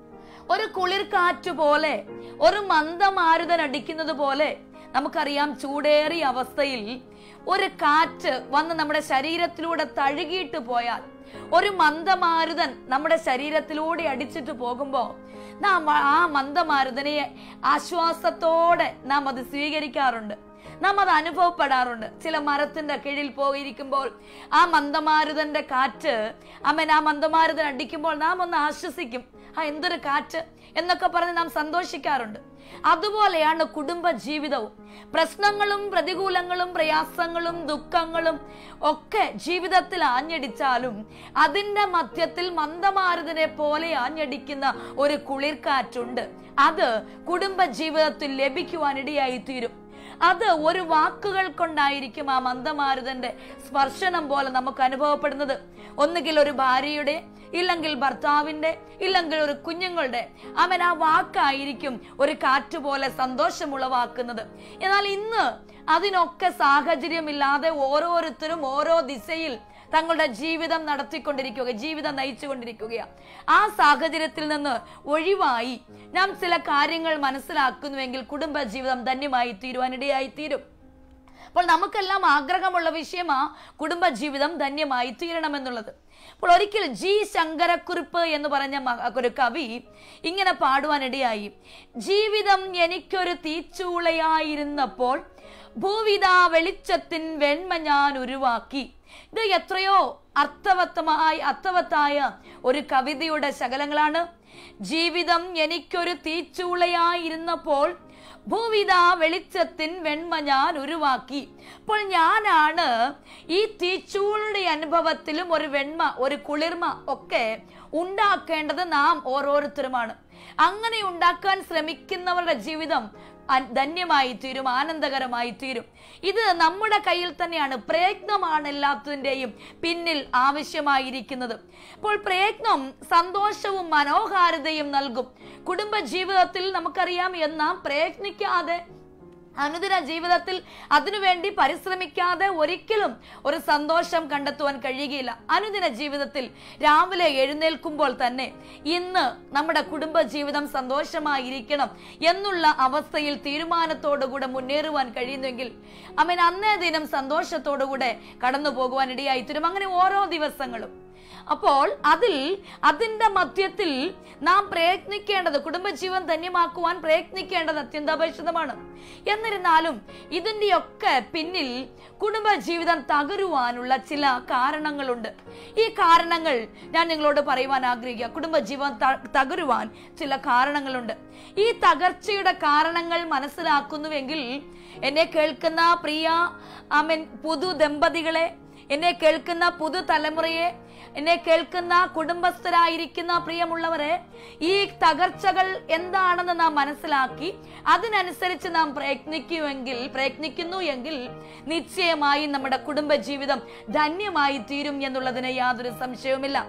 ഒരു കുളിർ കാറ്റ് പോലെ ഒരു മന്ദമാരുതൻ അടിക്കുന്നത് പോലെ നമുക്കറിയാം ചൂടേറിയ അവസ്ഥയിൽ ഒരു കാറ്റ് വന്ന് നമ്മുടെ ശരീരത്തിലൂടെ തഴുകിയിട്ട് പോയാൽ ഒരു മന്ദമാരുതൻ നമ്മുടെ ശരീരത്തിലൂടെ അടിച്ചിട്ട് പോകുമ്പോൾ നാം ആ മന്ദമാരുതനെ ആശ്വാസത്തോടെ നാം അത് സ്വീകരിക്കാറുണ്ട് നാം അത് അനുഭവപ്പെടാറുണ്ട് ചില മരത്തിന്റെ കീഴിൽ പോയിരിക്കുമ്പോൾ ആ മന്ദമാരുതന്റെ കാറ്റ് അമ്മൻ ആ മന്ദമാരുതൻ അടിക്കുമ്പോൾ നാം ഒന്ന് ആശ്വസിക്കും ആ എന്തൊരു കാറ്റ് എന്നൊക്കെ പറഞ്ഞ് നാം സന്തോഷിക്കാറുണ്ട് അതുപോലെയാണ് കുടുംബ ജീവിതവും പ്രശ്നങ്ങളും പ്രതികൂലങ്ങളും പ്രയാസങ്ങളും ദുഃഖങ്ങളും ഒക്കെ ജീവിതത്തിൽ ആഞ്ഞടിച്ചാലും അതിന്റെ മധ്യത്തിൽ മന്ദമാരുതനെ പോലെ ആഞ്ഞടിക്കുന്ന ഒരു കുളിർക്കാറ്റുണ്ട് അത് കുടുംബ ജീവിതത്തിൽ ലഭിക്കുവാനിടയായി തീരും അത് ഒരു വാക്കുകൾ കൊണ്ടായിരിക്കും ആ മന്ദമാരുതന്റെ സ്പർശനം പോലെ നമുക്ക് അനുഭവപ്പെടുന്നത് ഒന്നുകിൽ ഒരു ഭാര്യയുടെ ഇല്ലെങ്കിൽ ഭർത്താവിന്റെ ഇല്ലെങ്കിൽ ഒരു കുഞ്ഞുങ്ങളുടെ അവൻ ആ വാക്കായിരിക്കും ഒരു കാറ്റ് പോലെ സന്തോഷമുളവാക്കുന്നത് എന്നാൽ ഇന്ന് അതിനൊക്കെ സാഹചര്യമില്ലാതെ ഓരോരുത്തരും ഓരോ ദിശയിൽ തങ്ങളുടെ ജീവിതം നടത്തിക്കൊണ്ടിരിക്കുക ജീവിതം നയിച്ചുകൊണ്ടിരിക്കുകയാണ് ആ സാഹചര്യത്തിൽ നിന്ന് ഒഴിവായി നാം ചില കാര്യങ്ങൾ മനസ്സിലാക്കുന്നുവെങ്കിൽ കുടുംബ ജീവിതം ധന്യമായി തീരുവാനിടയായി തീരും അപ്പോൾ നമുക്കെല്ലാം ആഗ്രഹമുള്ള വിഷയമാ കുടുംബ ജീവിതം ധന്യമായി തീരണമെന്നുള്ളത് അപ്പോൾ ഒരിക്കൽ ജി ശങ്കരക്കുറിപ്പ് എന്ന് പറഞ്ഞ മ- ഒരു കവി ഇങ്ങനെ പാടുവാനിടയായി ജീവിതം എനിക്കൊരു തീച്ചൂളയായിരുന്നപ്പോൾ ഭൂവിത വെളിച്ചത്തിൻ വെണ്മ ഞാൻ ഉരുവാക്കി ഇത് എത്രയോ അർത്ഥവത്തമായി അർത്ഥവത്തായ ഒരു കവിതയുടെ ശകലങ്ങളാണ് ജീവിതം എനിക്കൊരു തീച്ചൂളയായിരുന്നപ്പോൾ ഭൂവിത വെളിച്ചത്തിൻ വെണ്മ ഞാൻ ഉരുവാക്കി അപ്പോൾ ഞാനാണ് ഈ തീച്ചൂളുടെ അനുഭവത്തിലും ഒരു വെണ്മ ഒരു കുളിർമ ഒക്കെ ഉണ്ടാക്കേണ്ടത് നാം ഓരോരുത്തരുമാണ് അങ്ങനെ ഉണ്ടാക്കാൻ ശ്രമിക്കുന്നവരുടെ ജീവിതം അൻ- ധന്യമായി തീരും ആനന്ദകരമായി തീരും ഇത് നമ്മുടെ കയ്യിൽ തന്നെയാണ് പ്രയത്നമാണ് എല്ലാത്തിൻ്റെയും പിന്നിൽ ആവശ്യമായിരിക്കുന്നത് അപ്പോൾ പ്രയത്നം സന്തോഷവും മനോഹാരിതയും നൽകും കുടുംബ ജീവിതത്തിൽ നമുക്കറിയാം എന്നാം പ്രയത്നിക്കാതെ അനുദിന ജീവിതത്തിൽ അതിനുവേണ്ടി പരിശ്രമിക്കാതെ ഒരിക്കലും ഒരു സന്തോഷം കണ്ടെത്തുവാൻ കഴിയുകയില്ല അനുദിന ജീവിതത്തിൽ രാവിലെ എഴുന്നേൽക്കുമ്പോൾ തന്നെ ഇന്ന് നമ്മുടെ കുടുംബ ജീവിതം സന്തോഷമായിരിക്കണം എന്നുള്ള അവസ്ഥയിൽ തീരുമാനത്തോടുകൂടെ മുന്നേറുവാൻ കഴിയുന്നെങ്കിൽ അമ്മൻ അന്നേ ദിനം സന്തോഷത്തോടുകൂടെ കടന്നു പോകുവാൻ ഇടയായി തീരും അങ്ങനെ ഓരോ ദിവസങ്ങളും അപ്പോൾ അതിൽ അതിന്റെ മധ്യത്തിൽ നാം പ്രയത്നിക്കേണ്ടത് കുടുംബജീവൻ ധന്യമാക്കുവാൻ പ്രയത്നിക്കേണ്ടത് അത്യന്താപേക്ഷിതമാണ് എന്നിരുന്നാലും ഇതിന്റെയൊക്കെ പിന്നിൽ കുടുംബജീവിതം തകരുവാനുള്ള ചില കാരണങ്ങളുണ്ട് ഈ കാരണങ്ങൾ ഞാൻ നിങ്ങളോട് പറയുവാൻ ആഗ്രഹിക്കുക കുടുംബജീവൻ ത- തകരുവാൻ ചില കാരണങ്ങളുണ്ട് ഈ തകർച്ചയുടെ കാരണങ്ങൾ മനസ്സിലാക്കുന്നുവെങ്കിൽ എന്നെ കേൾക്കുന്ന പ്രിയ ആമൻ പുതു ദമ്പതികളെ എന്നെ കേൾക്കുന്ന പുതുതലമുറയെ എന്നെ കേൾക്കുന്ന കുടുംബസ്ഥരായിരിക്കുന്ന പ്രിയമുള്ളവരെ ഈ തകർച്ചകൾ എന്താണെന്ന് നാം മനസ്സിലാക്കി അതിനനുസരിച്ച് നാം പ്രയത്നിക്കുമെങ്കിൽ പ്രയത്നിക്കുന്നു എങ്കിൽ നിശ്ചയമായും നമ്മുടെ കുടുംബ ജീവിതം ധന്യമായി തീരും എന്നുള്ളതിന് യാതൊരു സംശയവുമില്ല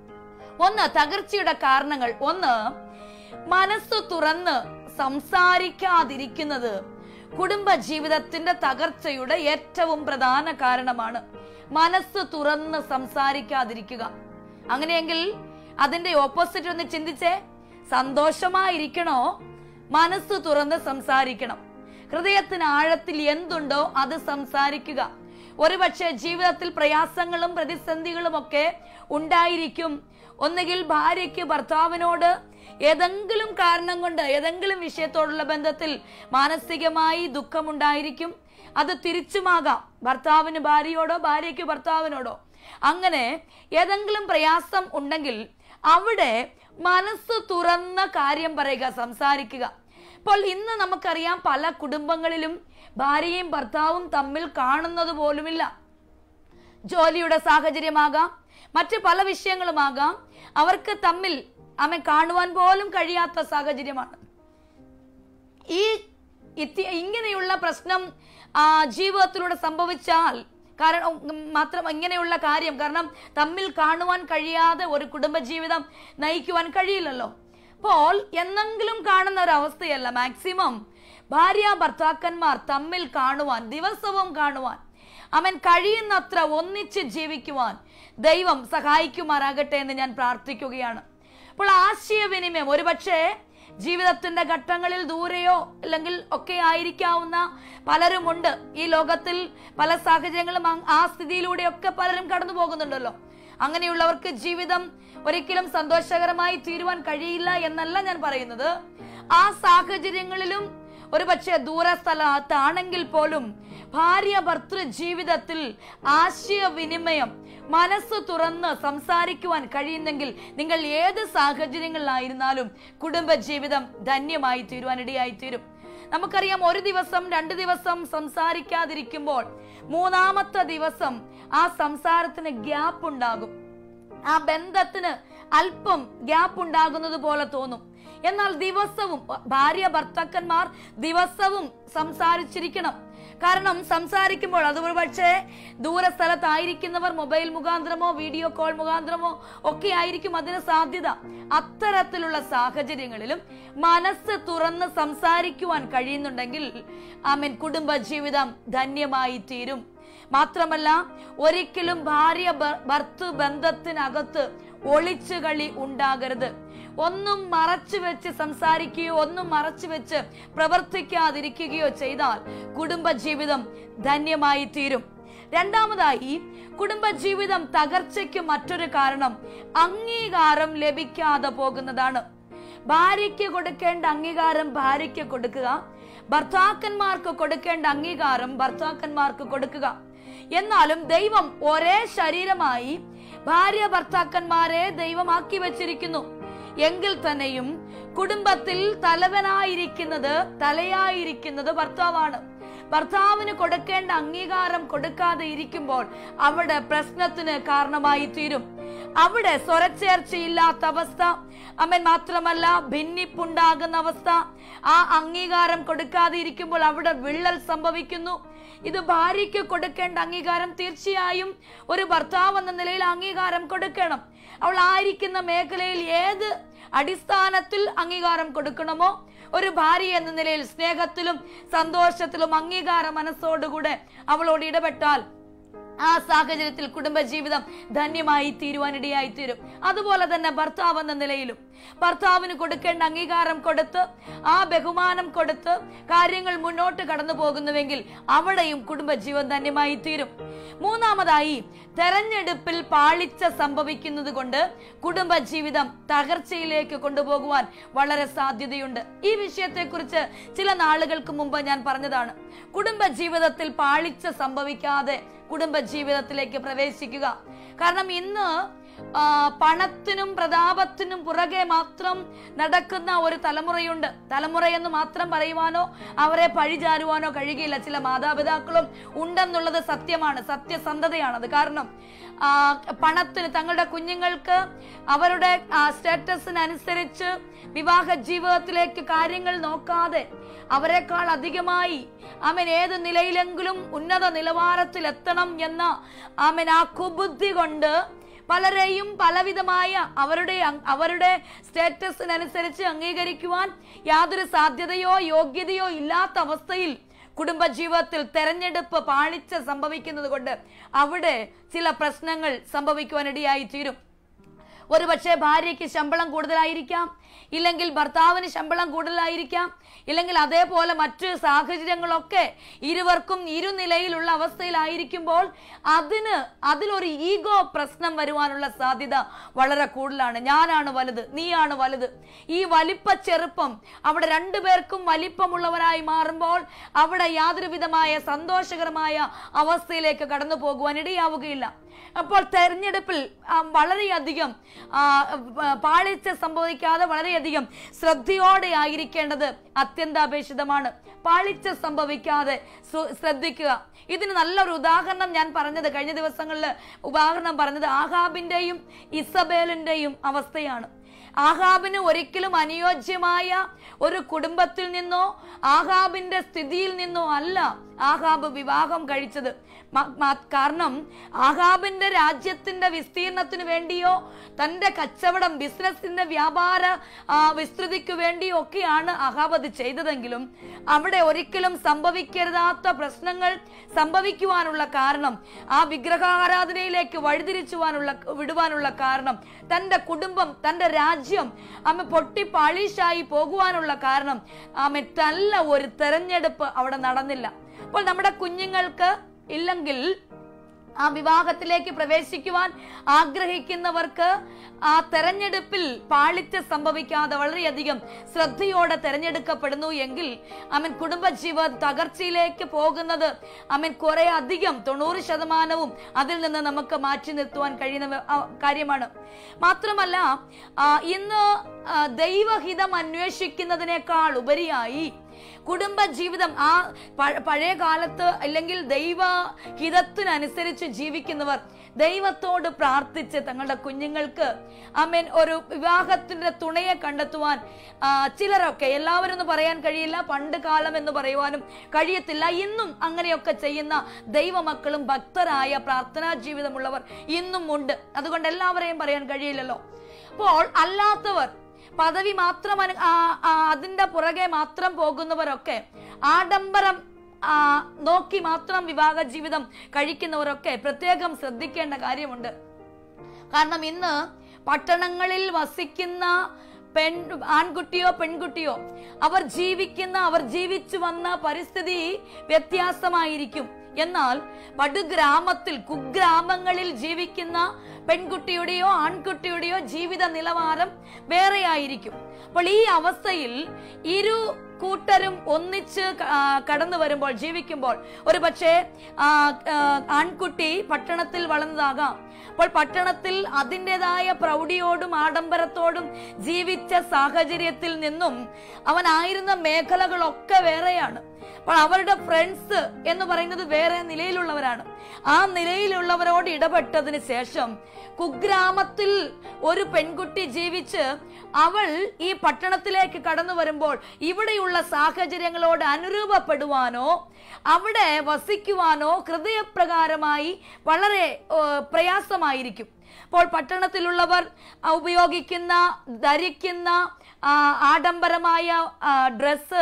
ഒന്ന് തകർച്ചയുടെ കാരണങ്ങൾ ഒന്ന് മനസ്സ് തുറന്ന് സംസാരിക്കാതിരിക്കുന്നത് കുടുംബ ജീവിതത്തിന്റെ തകർച്ചയുടെ ഏറ്റവും പ്രധാന കാരണമാണ് മനസ്സ് തുറന്ന് സംസാരിക്കാതിരിക്കുക അങ്ങനെയെങ്കിൽ അതിന്റെ ഓപ്പോസിറ്റ് ഒന്ന് ചിന്തിച്ചേ സന്തോഷമായിരിക്കണോ മനസ്സ് തുറന്ന് സംസാരിക്കണം ഹൃദയത്തിന് ആഴത്തിൽ എന്തുണ്ടോ അത് സംസാരിക്കുക ഒരുപക്ഷെ ജീവിതത്തിൽ പ്രയാസങ്ങളും പ്രതിസന്ധികളും ഒക്കെ ഉണ്ടായിരിക്കും ഒന്നുകിൽ ഭാര്യയ്ക്ക് ഭർത്താവിനോട് ഏതെങ്കിലും കാരണം കൊണ്ട് ഏതെങ്കിലും വിഷയത്തോടുള്ള ബന്ധത്തിൽ മാനസികമായി ദുഃഖമുണ്ടായിരിക്കും അത് തിരിച്ചുമാകാം ഭർത്താവിന് ഭാര്യയോടോ ഭാര്യയ്ക്ക് ഭർത്താവിനോടോ അങ്ങനെ ഏതെങ്കിലും പ്രയാസം ഉണ്ടെങ്കിൽ അവിടെ മനസ്സ് തുറന്ന കാര്യം പറയുക സംസാരിക്കുക ഇപ്പോൾ ഇന്ന് നമുക്കറിയാം പല കുടുംബങ്ങളിലും ഭാര്യയും ഭർത്താവും തമ്മിൽ കാണുന്നത് പോലുമില്ല ജോലിയുടെ സാഹചര്യമാകാം മറ്റ് പല വിഷയങ്ങളുമാകാം അവർക്ക് തമ്മിൽ അമ്മ കാണുവാൻ പോലും കഴിയാത്ത സാഹചര്യമാണ് ഈ ഇത്തി- ഇങ്ങനെയുള്ള പ്രശ്നം ആ, ജീവിതത്തിലൂടെ സംഭവിച്ചാൽ കാരണം ഉം, മാത്രം ഇങ്ങനെയുള്ള കാര്യം കാരണം തമ്മിൽ കാണുവാൻ കഴിയാതെ ഒരു കുടുംബജീവിതം നയിക്കുവാൻ കഴിയില്ലല്ലോ അപ്പോൾ എന്നെങ്കിലും കാണുന്ന ഒരു അവസ്ഥയല്ല മാക്സിമം ഭാര്യ ഭർത്താക്കന്മാർ തമ്മിൽ കാണുവാൻ ദിവസവും കാണുവാൻ അവൻ കഴിയുന്നത്ര ഒന്നിച്ച് ജീവിക്കുവാൻ ദൈവം സഹായിക്കുമാറാകട്ടെ എന്ന് ഞാൻ പ്രാർത്ഥിക്കുകയാണ് അപ്പോൾ ആശയവിനിമയം ഒരുപക്ഷെ ജീവിതത്തിന്റെ ഘട്ടങ്ങളിൽ ദൂരെയോ അല്ലെങ്കിൽ ഒക്കെ ആയിരിക്കാവുന്ന പലരുമുണ്ട് ഈ ലോകത്തിൽ പല സാഹചര്യങ്ങളും അങ് ആ സ്ഥിതിയിലൂടെയൊക്കെ പലരും കടന്നു പോകുന്നുണ്ടല്ലോ അങ്ങനെയുള്ളവർക്ക് ജീവിതം ഒരിക്കലും സന്തോഷകരമായി തീരുവാൻ കഴിയില്ല എന്നല്ല ഞാൻ പറയുന്നത് ആ സാഹചര്യങ്ങളിലും ഒരുപക്ഷെ ദൂരസ്ഥലത്താണെങ്കിൽ പോലും ഭാര്യ ഭർത്തൃ ജീവിതത്തിൽ ആശയവിനിമയം മനസ്സ് തുറന്ന് സംസാരിക്കുവാൻ കഴിയുന്നെങ്കിൽ നിങ്ങൾ ഏത് സാഹചര്യങ്ങളിലായിരുന്നാലും കുടുംബ ജീവിതം ധന്യമായി തീരുവാനിടയായി തീരും നമുക്കറിയാം ഒരു ദിവസം രണ്ട് ദിവസം സംസാരിക്കാതിരിക്കുമ്പോൾ മൂന്നാമത്തെ ദിവസം ആ സംസാരത്തിന് ഗ്യാപ്പ് ഉണ്ടാകും ആ ബന്ധത്തിന് അല്പം ഗ്യാപ്പ് ഉണ്ടാകുന്നത് പോലെ തോന്നും എന്നാൽ ദിവസവും ഭാര്യ ഭർത്താക്കന്മാർ ദിവസവും സംസാരിച്ചിരിക്കണം കാരണം സംസാരിക്കുമ്പോൾ അത് പക്ഷേ ദൂരസ്ഥലത്തായിരിക്കുന്നവർ മൊബൈൽ മുഖാന്തരമോ വീഡിയോ കോൾ മുഖാന്തരമോ ഒക്കെ ആയിരിക്കും അതിന് സാധ്യത അത്തരത്തിലുള്ള സാഹചര്യങ്ങളിലും മനസ്സ് തുറന്ന് സംസാരിക്കുവാൻ കഴിയുന്നുണ്ടെങ്കിൽ ആമൻ കുടുംബ ജീവിതം ധന്യമായി തീരും മാത്രമല്ല ഒരിക്കലും ഭാര്യ ഭ- ഭർത്തൃ ബന്ധത്തിനകത്ത് ഒളിച്ചുകളി ഉണ്ടാകരുത് ഒന്നും മറച്ചു വെച്ച് സംസാരിക്കുകയോ ഒന്നും മറച്ചു വെച്ച് പ്രവർത്തിക്കാതിരിക്കുകയോ ചെയ്താൽ കുടുംബജീവിതം ധന്യമായി തീരും രണ്ടാമതായി കുടുംബജീവിതം തകർച്ചയ്ക്ക് മറ്റൊരു കാരണം അംഗീകാരം ലഭിക്കാതെ പോകുന്നതാണ് ഭാര്യയ്ക്ക് കൊടുക്കേണ്ട അംഗീകാരം ഭാര്യയ്ക്ക് കൊടുക്കുക ഭർത്താക്കന്മാർക്ക് കൊടുക്കേണ്ട അംഗീകാരം ഭർത്താക്കന്മാർക്ക് കൊടുക്കുക എന്നാലും ദൈവം ഒരേ ശരീരമായി ഭാര്യ ഭർത്താക്കന്മാരെ ദൈവമാക്കി വെച്ചിരിക്കുന്നു എങ്കിൽ തന്നെയും കുടുംബത്തിൽ തലവനായിരിക്കുന്നത് തലയായിരിക്കുന്നത് ഭർത്താവാണ് ഭർത്താവിന് കൊടുക്കേണ്ട അംഗീകാരം കൊടുക്കാതെ ഇരിക്കുമ്പോൾ അവിടെ പ്രശ്നത്തിന് കാരണമായി തീരും അവിടെ സ്വരച്ചേർച്ചയില്ലാത്ത അവസ്ഥ അമ്മൻ മാത്രമല്ല ഭിന്നിപ്പുണ്ടാകുന്ന അവസ്ഥ ആ അംഗീകാരം കൊടുക്കാതെ ഇരിക്കുമ്പോൾ അവിടെ വിള്ളൽ സംഭവിക്കുന്നു ഇത് ഭാര്യയ്ക്ക് കൊടുക്കേണ്ട അംഗീകാരം തീർച്ചയായും ഒരു ഭർത്താവ് എന്ന നിലയിൽ അംഗീകാരം കൊടുക്കണം അവൾ ആയിരിക്കുന്ന മേഖലയിൽ ഏത് അടിസ്ഥാനത്തിൽ അംഗീകാരം കൊടുക്കണമോ ഒരു ഭാര്യ എന്ന നിലയിൽ സ്നേഹത്തിലും സന്തോഷത്തിലും അംഗീകാര മനസ്സോടുകൂടെ അവളോട് ഇടപെട്ടാൽ ആ സാഹചര്യത്തിൽ കുടുംബജീവിതം ധന്യമായി തീരുവാനിടയായി തീരും അതുപോലെ തന്നെ ഭർത്താവ് എന്ന നിലയിലും ഭർത്താവിന് കൊടുക്കേണ്ട അംഗീകാരം കൊടുത്ത് ആ ബഹുമാനം കൊടുത്ത് കാര്യങ്ങൾ മുന്നോട്ട് കടന്നു പോകുന്നുവെങ്കിൽ അവിടെയും കുടുംബജീവൻ ധന്യമായി തീരും മൂന്നാമതായി തെരഞ്ഞെടുപ്പിൽ പാളിച്ച സംഭവിക്കുന്നത് കൊണ്ട് കുടുംബജീവിതം തകർച്ചയിലേക്ക് കൊണ്ടുപോകുവാൻ വളരെ സാധ്യതയുണ്ട് ഈ വിഷയത്തെക്കുറിച്ച് ചില നാളുകൾക്ക് മുമ്പ് ഞാൻ പറഞ്ഞതാണ് കുടുംബജീവിതത്തിൽ പാളിച്ച സംഭവിക്കാതെ കുടുംബജീവിതത്തിലേക്ക് പ്രവേശിക്കുക കാരണം ഇന്ന് ആ, പണത്തിനും പ്രതാപത്തിനും പുറകെ മാത്രം നടക്കുന്ന ഒരു തലമുറയുണ്ട് തലമുറയെന്ന് മാത്രം പറയുവാനോ അവരെ പഴിചാരുവാനോ കഴിയുകയില്ല ചില മാതാപിതാക്കളും ഉണ്ടെന്നുള്ളത് സത്യമാണ് സത്യസന്ധതയാണത് കാരണം ആ, പണത്തിന് തങ്ങളുടെ കുഞ്ഞുങ്ങൾക്ക് അവരുടെ സ്റ്റാറ്റസിനനുസരിച്ച് വിവാഹ ജീവിതത്തിലേക്ക് കാര്യങ്ങൾ നോക്കാതെ അവരെക്കാൾ അധികമായി അവൻ ഏത് നിലയിലെങ്കിലും ഉന്നത നിലവാരത്തിൽ എത്തണം എന്ന അവൻ ആ കുബുദ്ധി കൊണ്ട് പലരെയും പലവിധമായ അവരുടെ അങ്- അവരുടെ സ്റ്റേറ്റസിനനുസരിച്ച് അംഗീകരിക്കുവാൻ യാതൊരു സാധ്യതയോ യോഗ്യതയോ ഇല്ലാത്ത അവസ്ഥയിൽ കുടുംബജീവിതത്തിൽ തെരഞ്ഞെടുപ്പ് പാളിച്ച സംഭവിക്കുന്നത് കൊണ്ട് അവിടെ ചില പ്രശ്നങ്ങൾ സംഭവിക്കുവാനിടയായി തീരും ഒരുപക്ഷെ ഭാര്യയ്ക്ക് ശമ്പളം കൂടുതലായിരിക്കാം ഇല്ലെങ്കിൽ ഭർത്താവിന് ശമ്പളം കൂടുതലായിരിക്കാം ഇല്ലെങ്കിൽ അതേപോലെ മറ്റ് സാഹചര്യങ്ങളൊക്കെ ഇരുവർക്കും ഇരുനിലയിലുള്ള അവസ്ഥയിലായിരിക്കുമ്പോൾ അതിന് അതിലൊരു ഈഗോ പ്രശ്നം വരുവാനുള്ള സാധ്യത വളരെ കൂടുതലാണ് ഞാനാണ് വലുത് നീയാണ് വലുത് ഈ വലിപ്പ ചെറുപ്പം അവിടെ രണ്ടുപേർക്കും വലിപ്പമുള്ളവരായി മാറുമ്പോൾ അവിടെ യാതൊരു വിധമായ സന്തോഷകരമായ അവസ്ഥയിലേക്ക് കടന്നു പോകുവാൻ ഇടയാവുകയില്ല അപ്പോൾ തെരഞ്ഞെടുപ്പിൽ ആ, വളരെയധികം ആ, പ- പാളിച്ച സംഭവിക്കാതെ വളരെയധികം ശ്രദ്ധയോടെ ആയിരിക്കേണ്ടത് അത്യന്താപേക്ഷിതമാണ് പാളിച്ച സംഭവിക്കാതെ സു- ശ്രദ്ധിക്കുക ഇതിന് നല്ലൊരു ഉദാഹരണം ഞാൻ പറഞ്ഞത് കഴിഞ്ഞ ദിവസങ്ങളിൽ ഉദാഹരണം പറഞ്ഞത് ആഹാബിന്റെയും ഇസബേലിന്റെയും അവസ്ഥയാണ് ആഹാബിന് ഒരിക്കലും അനുയോജ്യമായ ഒരു കുടുംബത്തിൽ നിന്നോ ആഹാബിന്റെ സ്ഥിതിയിൽ നിന്നോ അല്ല ആഹാബ് വിവാഹം കഴിച്ചത് മ- മ- കാരണം ആഹാബിന്റെ രാജ്യത്തിന്റെ വിസ്തീർണത്തിന് വേണ്ടിയോ തന്റെ കച്ചവടം ബിസിനസിന്റെ വ്യാപാര ആ, വിസ്തൃതിക്ക് വേണ്ടിയോ ഒക്കെയാണ് ആഹാബ് അത് ചെയ്തതെങ്കിലും അവിടെ ഒരിക്കലും സംഭവിക്കരുതാത്ത പ്രശ്നങ്ങൾ സംഭവിക്കുവാനുള്ള കാരണം ആ വിഗ്രഹാരാധനയിലേക്ക് വഴിതിരിച്ചുവാനുള്ള വിടുവാനുള്ള കാരണം തന്റെ കുടുംബം തന്റെ രാജ്യം അമ്മ പൊട്ടി പാളീഷായി പോകുവാനുള്ള കാരണം ആമ നല്ല ഒരു തെരഞ്ഞെടുപ്പ് അവിടെ നടന്നില്ല അപ്പോൾ നമ്മുടെ കുഞ്ഞുങ്ങൾക്ക് ഇല്ലെങ്കിൽ ആ വിവാഹത്തിലേക്ക് പ്രവേശിക്കുവാൻ ആഗ്രഹിക്കുന്നവർക്ക് ആ തെരഞ്ഞെടുപ്പിൽ പാളിച്ച സംഭവിക്കാതെ വളരെയധികം ശ്രദ്ധയോടെ തെരഞ്ഞെടുക്കപ്പെടുന്നു എങ്കിൽ അവൻ കുടുംബജീവ തകർച്ചയിലേക്ക് പോകുന്നത് അവൻ കുറെ അധികം തൊണ്ണൂറ് ശതമാനവും അതിൽ നിന്ന് നമുക്ക് മാറ്റി നിർത്തുവാൻ കഴിയുന്ന വ- ആ കാര്യമാണ് മാത്രമല്ല ആ, ഇന്ന് ആ, ദൈവഹിതം അന്വേഷിക്കുന്നതിനേക്കാൾ ഉപരിയായി കുടുംബ ജീവിതം ആ പ- പഴയ കാലത്ത് അല്ലെങ്കിൽ ദൈവ ഹിതത്തിനനുസരിച്ച് ജീവിക്കുന്നവർ ദൈവത്തോട് പ്രാർത്ഥിച്ച് തങ്ങളുടെ കുഞ്ഞുങ്ങൾക്ക് അമേൻ ഒരു വിവാഹത്തിന്റെ തുണയെ കണ്ടെത്തുവാൻ ആ, ചിലരൊക്കെ എല്ലാവരും എന്ന് പറയാൻ കഴിയില്ല പണ്ട് കാലം എന്ന് പറയുവാനും കഴിയത്തില്ല ഇന്നും അങ്ങനെയൊക്കെ ചെയ്യുന്ന ദൈവമക്കളും ഭക്തരായ പ്രാർത്ഥനാ ജീവിതമുള്ളവർ ഇന്നും ഉണ്ട് അതുകൊണ്ട് എല്ലാവരെയും പറയാൻ കഴിയില്ലല്ലോ അപ്പോൾ അല്ലാത്തവർ പദവി മാത്രം അനു- ആ, ആ, അതിന്റെ പുറകെ മാത്രം പോകുന്നവരൊക്കെ ആഡംബരം ആ, നോക്കി മാത്രം വിവാഹ ജീവിതം കഴിക്കുന്നവരൊക്കെ പ്രത്യേകം ശ്രദ്ധിക്കേണ്ട കാര്യമുണ്ട് കാരണം ഇന്ന് പട്ടണങ്ങളിൽ വസിക്കുന്ന പെൺ ആൺകുട്ടിയോ പെൺകുട്ടിയോ അവർ ജീവിക്കുന്ന അവർ ജീവിച്ചു വന്ന പരിസ്ഥിതി വ്യത്യാസമായിരിക്കും എന്നാൽ പടുഗ്രാമത്തിൽ കുഗ്രാമങ്ങളിൽ ജീവിക്കുന്ന പെൺകുട്ടിയുടെയോ ആൺകുട്ടിയുടെയോ ജീവിത നിലവാരം വേറെയായിരിക്കും അപ്പോൾ ഈ അവസ്ഥയിൽ ഇരു കൂട്ടരും ഒന്നിച്ച് ക- ആ, കടന്നു വരുമ്പോൾ ജീവിക്കുമ്പോൾ ഒരു പക്ഷേ ആ, ആ, ആൺകുട്ടി പട്ടണത്തിൽ വളർന്നതാകാം അപ്പോൾ പട്ടണത്തിൽ അതിൻ്റെതായ പ്രൗഢിയോടും ആഡംബരത്തോടും ജീവിച്ച സാഹചര്യത്തിൽ നിന്നും അവനായിരുന്ന മേഖലകളൊക്കെ വേറെയാണ് അപ്പോൾ അവരുടെ ഫ്രണ്ട്സ് എന്ന് പറയുന്നത് വേറെ നിലയിലുള്ളവരാണ് ആ നിലയിലുള്ളവരോട് ഇടപെട്ടതിന് ശേഷം കുഗ്രാമത്തിൽ ഒരു പെൺകുട്ടി ജീവിച്ച് അവൾ ഈ പട്ടണത്തിലേക്ക് കടന്നു വരുമ്പോൾ ഇവിടെയുള്ള സാഹചര്യങ്ങളോട് അനുരൂപപ്പെടുവാനോ അവിടെ വസിക്കുവാനോ ഹൃദയപ്രകാരമായി വളരെ ഏ, പ്രയാസമായിരിക്കും അപ്പോൾ പട്ടണത്തിലുള്ളവർ ആ, ഉപയോഗിക്കുന്ന ധരിക്കുന്ന ആ, ആഡംബരമായ ഡ്രസ്സ്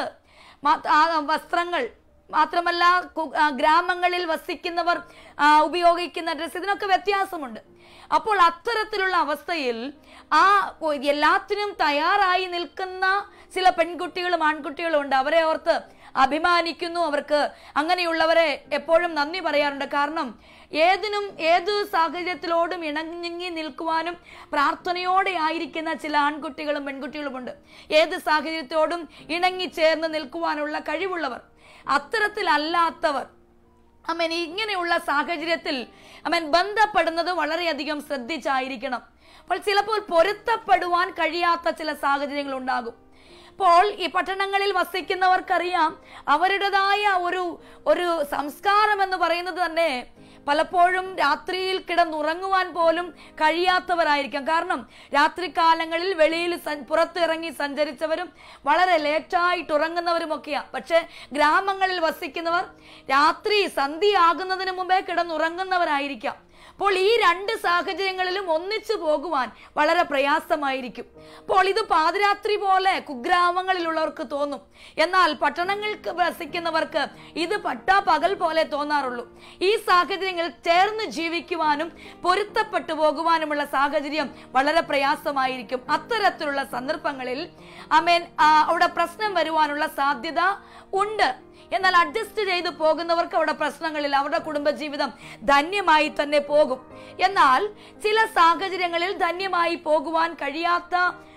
വസ്ത്രങ്ങൾ മാത്രമല്ല കു- ആ, ഗ്രാമങ്ങളിൽ വസിക്കുന്നവർ ആ, ഉപയോഗിക്കുന്ന ഡ്രസ്സ് ഇതിനൊക്കെ വ്യത്യാസമുണ്ട് അപ്പോൾ അത്തരത്തിലുള്ള അവസ്ഥയിൽ ആ ഓ, എല്ലാത്തിനും തയ്യാറായി നിൽക്കുന്ന ചില പെൺകുട്ടികളും ആൺകുട്ടികളും ഉണ്ട് അവരെ ഓർത്ത് അഭിമാനിക്കുന്നു അവർക്ക് അങ്ങനെയുള്ളവരെ എപ്പോഴും നന്ദി പറയാറുണ്ട് കാരണം ഏതിനും ഏത് സാഹചര്യത്തിലോടും ഇണങ്ങി നിൽക്കുവാനും പ്രാർത്ഥനയോടെ ആയിരിക്കുന്ന ചില ആൺകുട്ടികളും പെൺകുട്ടികളുമുണ്ട് ഏത് സാഹചര്യത്തോടും ഇണങ്ങി ചേർന്ന് നിൽക്കുവാനുള്ള കഴിവുള്ളവർ അത്തരത്തിലല്ലാത്തവർ അമ്മൻ ഇങ്ങനെയുള്ള സാഹചര്യത്തിൽ അമ്മൻ ബന്ധപ്പെടുന്നത് വളരെയധികം ശ്രദ്ധിച്ചായിരിക്കണം അപ്പോൾ ചിലപ്പോൾ പൊരുത്തപ്പെടുവാൻ കഴിയാത്ത ചില സാഹചര്യങ്ങൾ ഉണ്ടാകും അപ്പോൾ ഈ പട്ടണങ്ങളിൽ വസിക്കുന്നവർക്കറിയാം അവരുടേതായ ഒരു ഒരു സംസ്കാരം എന്ന് പറയുന്നത് തന്നെ പലപ്പോഴും രാത്രിയിൽ കിടന്നുറങ്ങുവാൻ പോലും കഴിയാത്തവരായിരിക്കാം കാരണം രാത്രികാലങ്ങളിൽ വെളിയിൽ സൻ- പുറത്തിറങ്ങി സഞ്ചരിച്ചവരും വളരെ ലേറ്റായിട്ട് ഉറങ്ങുന്നവരുമൊക്കെയാണ് പക്ഷെ ഗ്രാമങ്ങളിൽ വസിക്കുന്നവർ രാത്രി സന്ധ്യയാകുന്നതിന് മുമ്പേ കിടന്നുറങ്ങുന്നവരായിരിക്കാം അപ്പോൾ ഈ രണ്ട് സാഹചര്യങ്ങളിലും ഒന്നിച്ചു പോകുവാൻ വളരെ പ്രയാസമായിരിക്കും അപ്പോൾ ഇത് പാതിരാത്രി പോലെ കുഗ്രാമങ്ങളിലുള്ളവർക്ക് തോന്നും എന്നാൽ പട്ടണങ്ങൾക്ക് വസിക്കുന്നവർക്ക് ഇത് പട്ടാ പകൽ പോലെ തോന്നാറുള്ളൂ ഈ സാഹചര്യങ്ങൾ ചേർന്ന് ജീവിക്കുവാനും പൊരുത്തപ്പെട്ടു പോകുവാനുമുള്ള സാഹചര്യം വളരെ പ്രയാസമായിരിക്കും അത്തരത്തിലുള്ള സന്ദർഭങ്ങളിൽ അമേൻ ആ, അവിടെ പ്രശ്നം വരുവാനുള്ള സാധ്യത ഉണ്ട് എന്നാൽ അഡ്ജസ്റ്റ് ചെയ്ത് പോകുന്നവർക്ക് അവിടെ പ്രശ്നങ്ങളിൽ അവരുടെ കുടുംബജീവിതം ധന്യമായി തന്നെ പോകും എന്നാൽ ചില സാഹചര്യങ്ങളിൽ ധന്യമായി പോകുവാൻ കഴിയാത്ത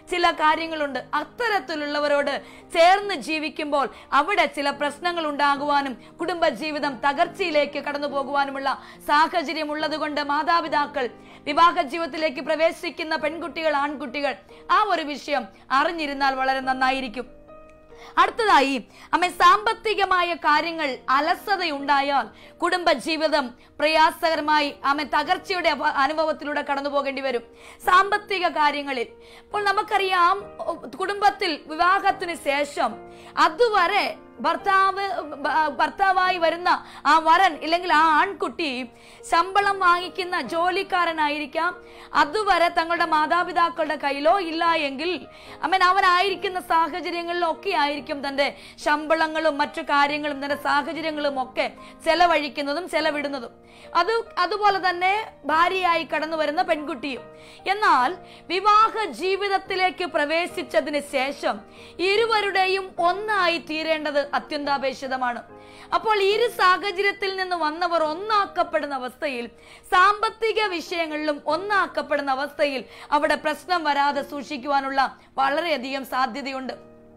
ചില കാര്യങ്ങളുണ്ട് അത്തരത്തിലുള്ളവരോട് ചേർന്ന് ജീവിക്കുമ്പോൾ അവിടെ ചില പ്രശ്നങ്ങൾ ഉണ്ടാകുവാനും കുടുംബജീവിതം തകർച്ചയിലേക്ക് കടന്നു പോകുവാനുമുള്ള സാഹചര്യം ഉള്ളതുകൊണ്ട് മാതാപിതാക്കൾ വിവാഹ ജീവിതത്തിലേക്ക് പ്രവേശിക്കുന്ന പെൺകുട്ടികൾ ആൺകുട്ടികൾ ആ ഒരു വിഷയം അറിഞ്ഞിരുന്നാൽ വളരെ നന്നായിരിക്കും അടുത്തതായി അമ്മ സാമ്പത്തികമായ കാര്യങ്ങൾ അലസതയുണ്ടായാൽ കുടുംബ ജീവിതം പ്രയാസകരമായി അമ്മ തകർച്ചയുടെ അവ- അനുഭവത്തിലൂടെ കടന്നു പോകേണ്ടി വരും സാമ്പത്തിക കാര്യങ്ങളിൽ ഇപ്പോൾ നമുക്കറിയാം ഒ, കുടുംബത്തിൽ വിവാഹത്തിന് ശേഷം അതുവരെ ഭർത്താവ് ഭ- ഭർത്താവായി വരുന്ന ആ വരൻ ഇല്ലെങ്കിൽ ആ ആൺകുട്ടി ശമ്പളം വാങ്ങിക്കുന്ന ജോലിക്കാരനായിരിക്കാം അതുവരെ തങ്ങളുടെ മാതാപിതാക്കളുടെ കയ്യിലോ ഇല്ല എങ്കിൽ അമ്മൻ അവനായിരിക്കുന്ന സാഹചര്യങ്ങളിലും ഒക്കെ ആയിരിക്കും തന്റെ ശമ്പളങ്ങളും മറ്റു കാര്യങ്ങളും തന്റെ സാഹചര്യങ്ങളും ഒക്കെ ചെലവഴിക്കുന്നതും ചെലവിടുന്നതും അത് അതുപോലെ തന്നെ ഭാര്യയായി കടന്നു വരുന്ന പെൺകുട്ടിയും എന്നാൽ വിവാഹ ജീവിതത്തിലേക്ക് പ്രവേശിച്ചതിന് ശേഷം ഇരുവരുടെയും ഒന്നായി തീരേണ്ടത് അത്യന്താപേക്ഷിതമാണ് അപ്പോൾ ഇരു സാഹചര്യത്തിൽ നിന്ന് വന്നവർ ഒന്നാക്കപ്പെടുന്ന അവസ്ഥയിൽ സാമ്പത്തിക വിഷയങ്ങളിലും ഒന്നാക്കപ്പെടുന്ന അവസ്ഥയിൽ അവിടെ പ്രശ്നം വരാതെ സൂക്ഷിക്കുവാനുള്ള വളരെയധികം സാധ്യതയുണ്ട്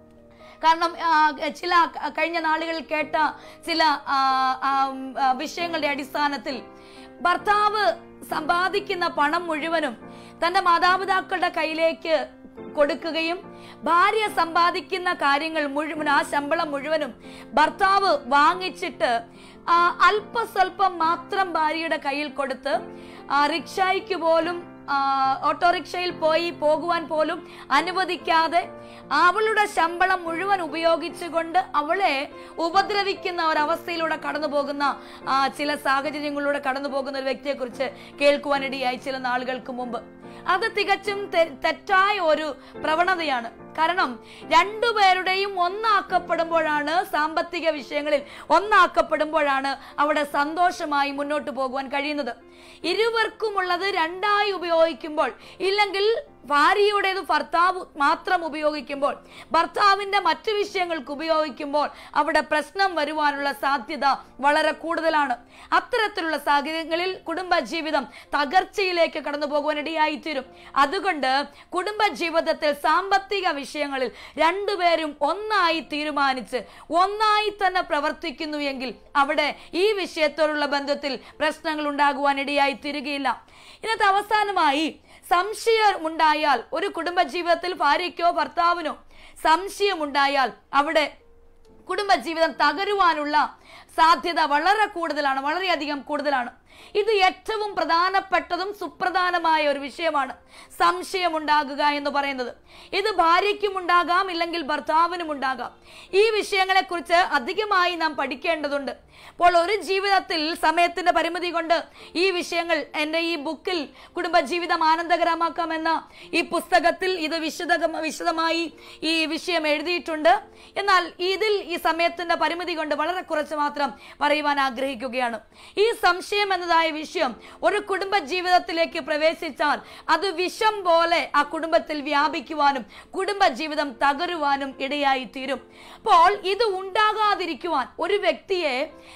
കാരണം ആ, ചില കഴിഞ്ഞ നാളുകളിൽ കേട്ട ചില ആ, ആ, ഉം, ആ, വിഷയങ്ങളുടെ അടിസ്ഥാനത്തിൽ ഭർത്താവ് സമ്പാദിക്കുന്ന പണം മുഴുവനും തന്റെ മാതാപിതാക്കളുടെ കയ്യിലേക്ക് കൊടുക്കുകയും ഭാര്യ സമ്പാദിക്കുന്ന കാര്യങ്ങൾ മുഴുവൻ ആ ശമ്പളം മുഴുവനും ഭർത്താവ് വാങ്ങിച്ചിട്ട് ആ, അല്പസ്വല്പം മാത്രം ഭാര്യയുടെ കയ്യിൽ കൊടുത്ത് ആ, റിക്ഷായ്ക്ക് പോലും ആ, ഓട്ടോറിക്ഷയിൽ പോയി പോകുവാൻ പോലും അനുവദിക്കാതെ അവളുടെ ശമ്പളം മുഴുവൻ ഉപയോഗിച്ചുകൊണ്ട് അവളെ ഉപദ്രവിക്കുന്ന ഒരവസ്ഥയിലൂടെ കടന്നു പോകുന്ന ആ, ചില സാഹചര്യങ്ങളിലൂടെ കടന്നു പോകുന്ന ഒരു വ്യക്തിയെ കുറിച്ച് കേൾക്കുവാനിടയായി ചില നാളുകൾക്ക് മുമ്പ് അത് തികച്ചും തെ- തെറ്റായ ഒരു പ്രവണതയാണ് കാരണം രണ്ടുപേരുടെയും ഒന്നാക്കപ്പെടുമ്പോഴാണ് സാമ്പത്തിക വിഷയങ്ങളിൽ ഒന്നാക്കപ്പെടുമ്പോഴാണ് അവിടെ സന്തോഷമായി മുന്നോട്ട് പോകുവാൻ കഴിയുന്നത് ഇരുവർക്കുമുള്ളത് രണ്ടായി ഉപയോഗിക്കുമ്പോൾ ഇല്ലെങ്കിൽ ഭാര്യയുടേത് ഭർത്താവ് മാത്രം ഉപയോഗിക്കുമ്പോൾ ഭർത്താവിന്റെ മറ്റു വിഷയങ്ങൾക്ക് ഉപയോഗിക്കുമ്പോൾ അവിടെ പ്രശ്നം വരുവാനുള്ള സാധ്യത വളരെ കൂടുതലാണ് അത്തരത്തിലുള്ള സാഹചര്യങ്ങളിൽ കുടുംബ ജീവിതം തകർച്ചയിലേക്ക് കടന്നു പോകുവാൻ ഇടയായിത്തീരും അതുകൊണ്ട് കുടുംബ ജീവിതത്തിൽ സാമ്പത്തിക വിഷയങ്ങളിൽ രണ്ടുപേരും ഒന്നായി തീരുമാനിച്ച് ഒന്നായി തന്നെ പ്രവർത്തിക്കുന്നു എങ്കിൽ അവിടെ ഈ വിഷയത്തോടുള്ള ബന്ധത്തിൽ പ്രശ്നങ്ങൾ ഉണ്ടാകുവാൻ ഇടയായി തീരുകയില്ല ഇന്നത്തെ അവസാനമായി സംശയമുണ്ടായാൽ ഒരു കുടുംബ ജീവിതത്തിൽ ഭാര്യയ്ക്കോ ഭർത്താവിനോ സംശയമുണ്ടായാൽ അവിടെ കുടുംബജീവിതം തകരുവാനുള്ള സാധ്യത വളരെ കൂടുതലാണ് വളരെയധികം കൂടുതലാണ് ഇത് ഏറ്റവും പ്രധാനപ്പെട്ടതും സുപ്രധാനമായ ഒരു വിഷയമാണ് സംശയമുണ്ടാകുക എന്ന് പറയുന്നത് ഇത് ഭാര്യയ്ക്കും ഉണ്ടാകാം ഇല്ലെങ്കിൽ ഭർത്താവിനും ഉണ്ടാകാം ഈ വിഷയങ്ങളെ കുറിച്ച് അധികമായി നാം പഠിക്കേണ്ടതുണ്ട് അപ്പോൾ ഒരു ജീവിതത്തിൽ സമയത്തിന്റെ പരിമിതി കൊണ്ട് ഈ വിഷയങ്ങൾ എൻ്റെ ഈ ബുക്കിൽ കുടുംബജീവിതം ആനന്ദകരമാക്കാം എന്ന ഈ പുസ്തകത്തിൽ ഇത് വിശദ വിശദമായി ഈ വിഷയം എഴുതിയിട്ടുണ്ട് എന്നാൽ ഇതിൽ ഈ സമയത്തിന്റെ പരിമിതി കൊണ്ട് വളരെ കുറച്ച് മാത്രം പറയുവാൻ ആഗ്രഹിക്കുകയാണ് ഈ സംശയം എന്നതായ വിഷയം ഒരു കുടുംബ ജീവിതത്തിലേക്ക് പ്രവേശിച്ചാൽ അത് വിഷം പോലെ ആ കുടുംബത്തിൽ വ്യാപിക്കുവാനും കുടുംബ ജീവിതം തകരുവാനും ഇടയായി തീരും അപ്പോൾ ഇത് ഉണ്ടാകാതിരിക്കുവാൻ ഒരു വ്യക്തിയെ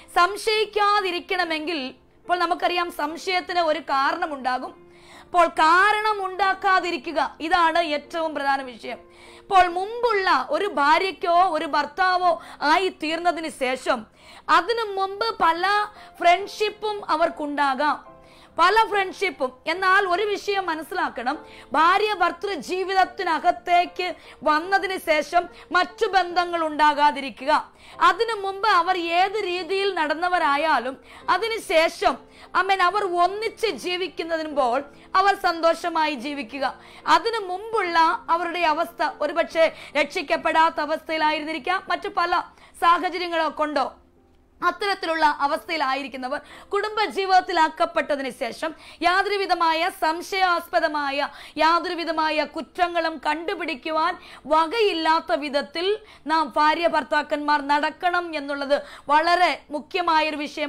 സംശയിക്കാതിരിക്കണമെങ്കിൽ ഇപ്പോൾ നമുക്കറിയാം സംശയത്തിന് ഒരു കാരണമുണ്ടാകും അപ്പോൾ കാരണം ഉണ്ടാക്കാതിരിക്കുക ഇതാണ് ഏറ്റവും പ്രധാന വിഷയം ഇപ്പോൾ മുമ്പുള്ള ഒരു ഭാര്യയ്ക്കോ ഒരു ഭർത്താവോ ആയി തീർന്നതിന് ശേഷം അതിനു മുമ്പ് പല ഫ്രണ്ട്ഷിപ്പും അവർക്കുണ്ടാകാം പല ഫ്രണ്ട്ഷിപ്പും എന്നാൽ ഒരു വിഷയം മനസ്സിലാക്കണം ഭാര്യ ഭർത്തൃ ജീവിതത്തിനകത്തേക്ക് വന്നതിന് ശേഷം മറ്റു ബന്ധങ്ങൾ ഉണ്ടാകാതിരിക്കുക അതിനു മുമ്പ് അവർ ഏത് രീതിയിൽ നടന്നവരായാലും അതിനുശേഷം അമ്മൻ അവർ ഒന്നിച്ച് ജീവിക്കുന്നതിനുമ്പോൾ അവർ സന്തോഷമായി ജീവിക്കുക അതിനു മുമ്പുള്ള അവരുടെ അവസ്ഥ ഒരുപക്ഷെ രക്ഷിക്കപ്പെടാത്ത അവസ്ഥയിലായിരുന്നിരിക്കാം മറ്റു പല സാഹചര്യങ്ങളോ കൊണ്ടോ അത്തരത്തിലുള്ള അവസ്ഥയിലായിരിക്കുന്നവർ കുടുംബ ജീവിതത്തിലാക്കപ്പെട്ടതിന് ശേഷം യാതൊരു വിധമായ സംശയാസ്പദമായ യാതൊരു വിധമായ കുറ്റങ്ങളും കണ്ടുപിടിക്കുവാൻ വകയില്ലാത്ത വിധത്തിൽ നാം ഭാര്യ ഭർത്താക്കന്മാർ നടക്കണം എന്നുള്ളത് വളരെ മുഖ്യമായൊരു വിഷയമാണ്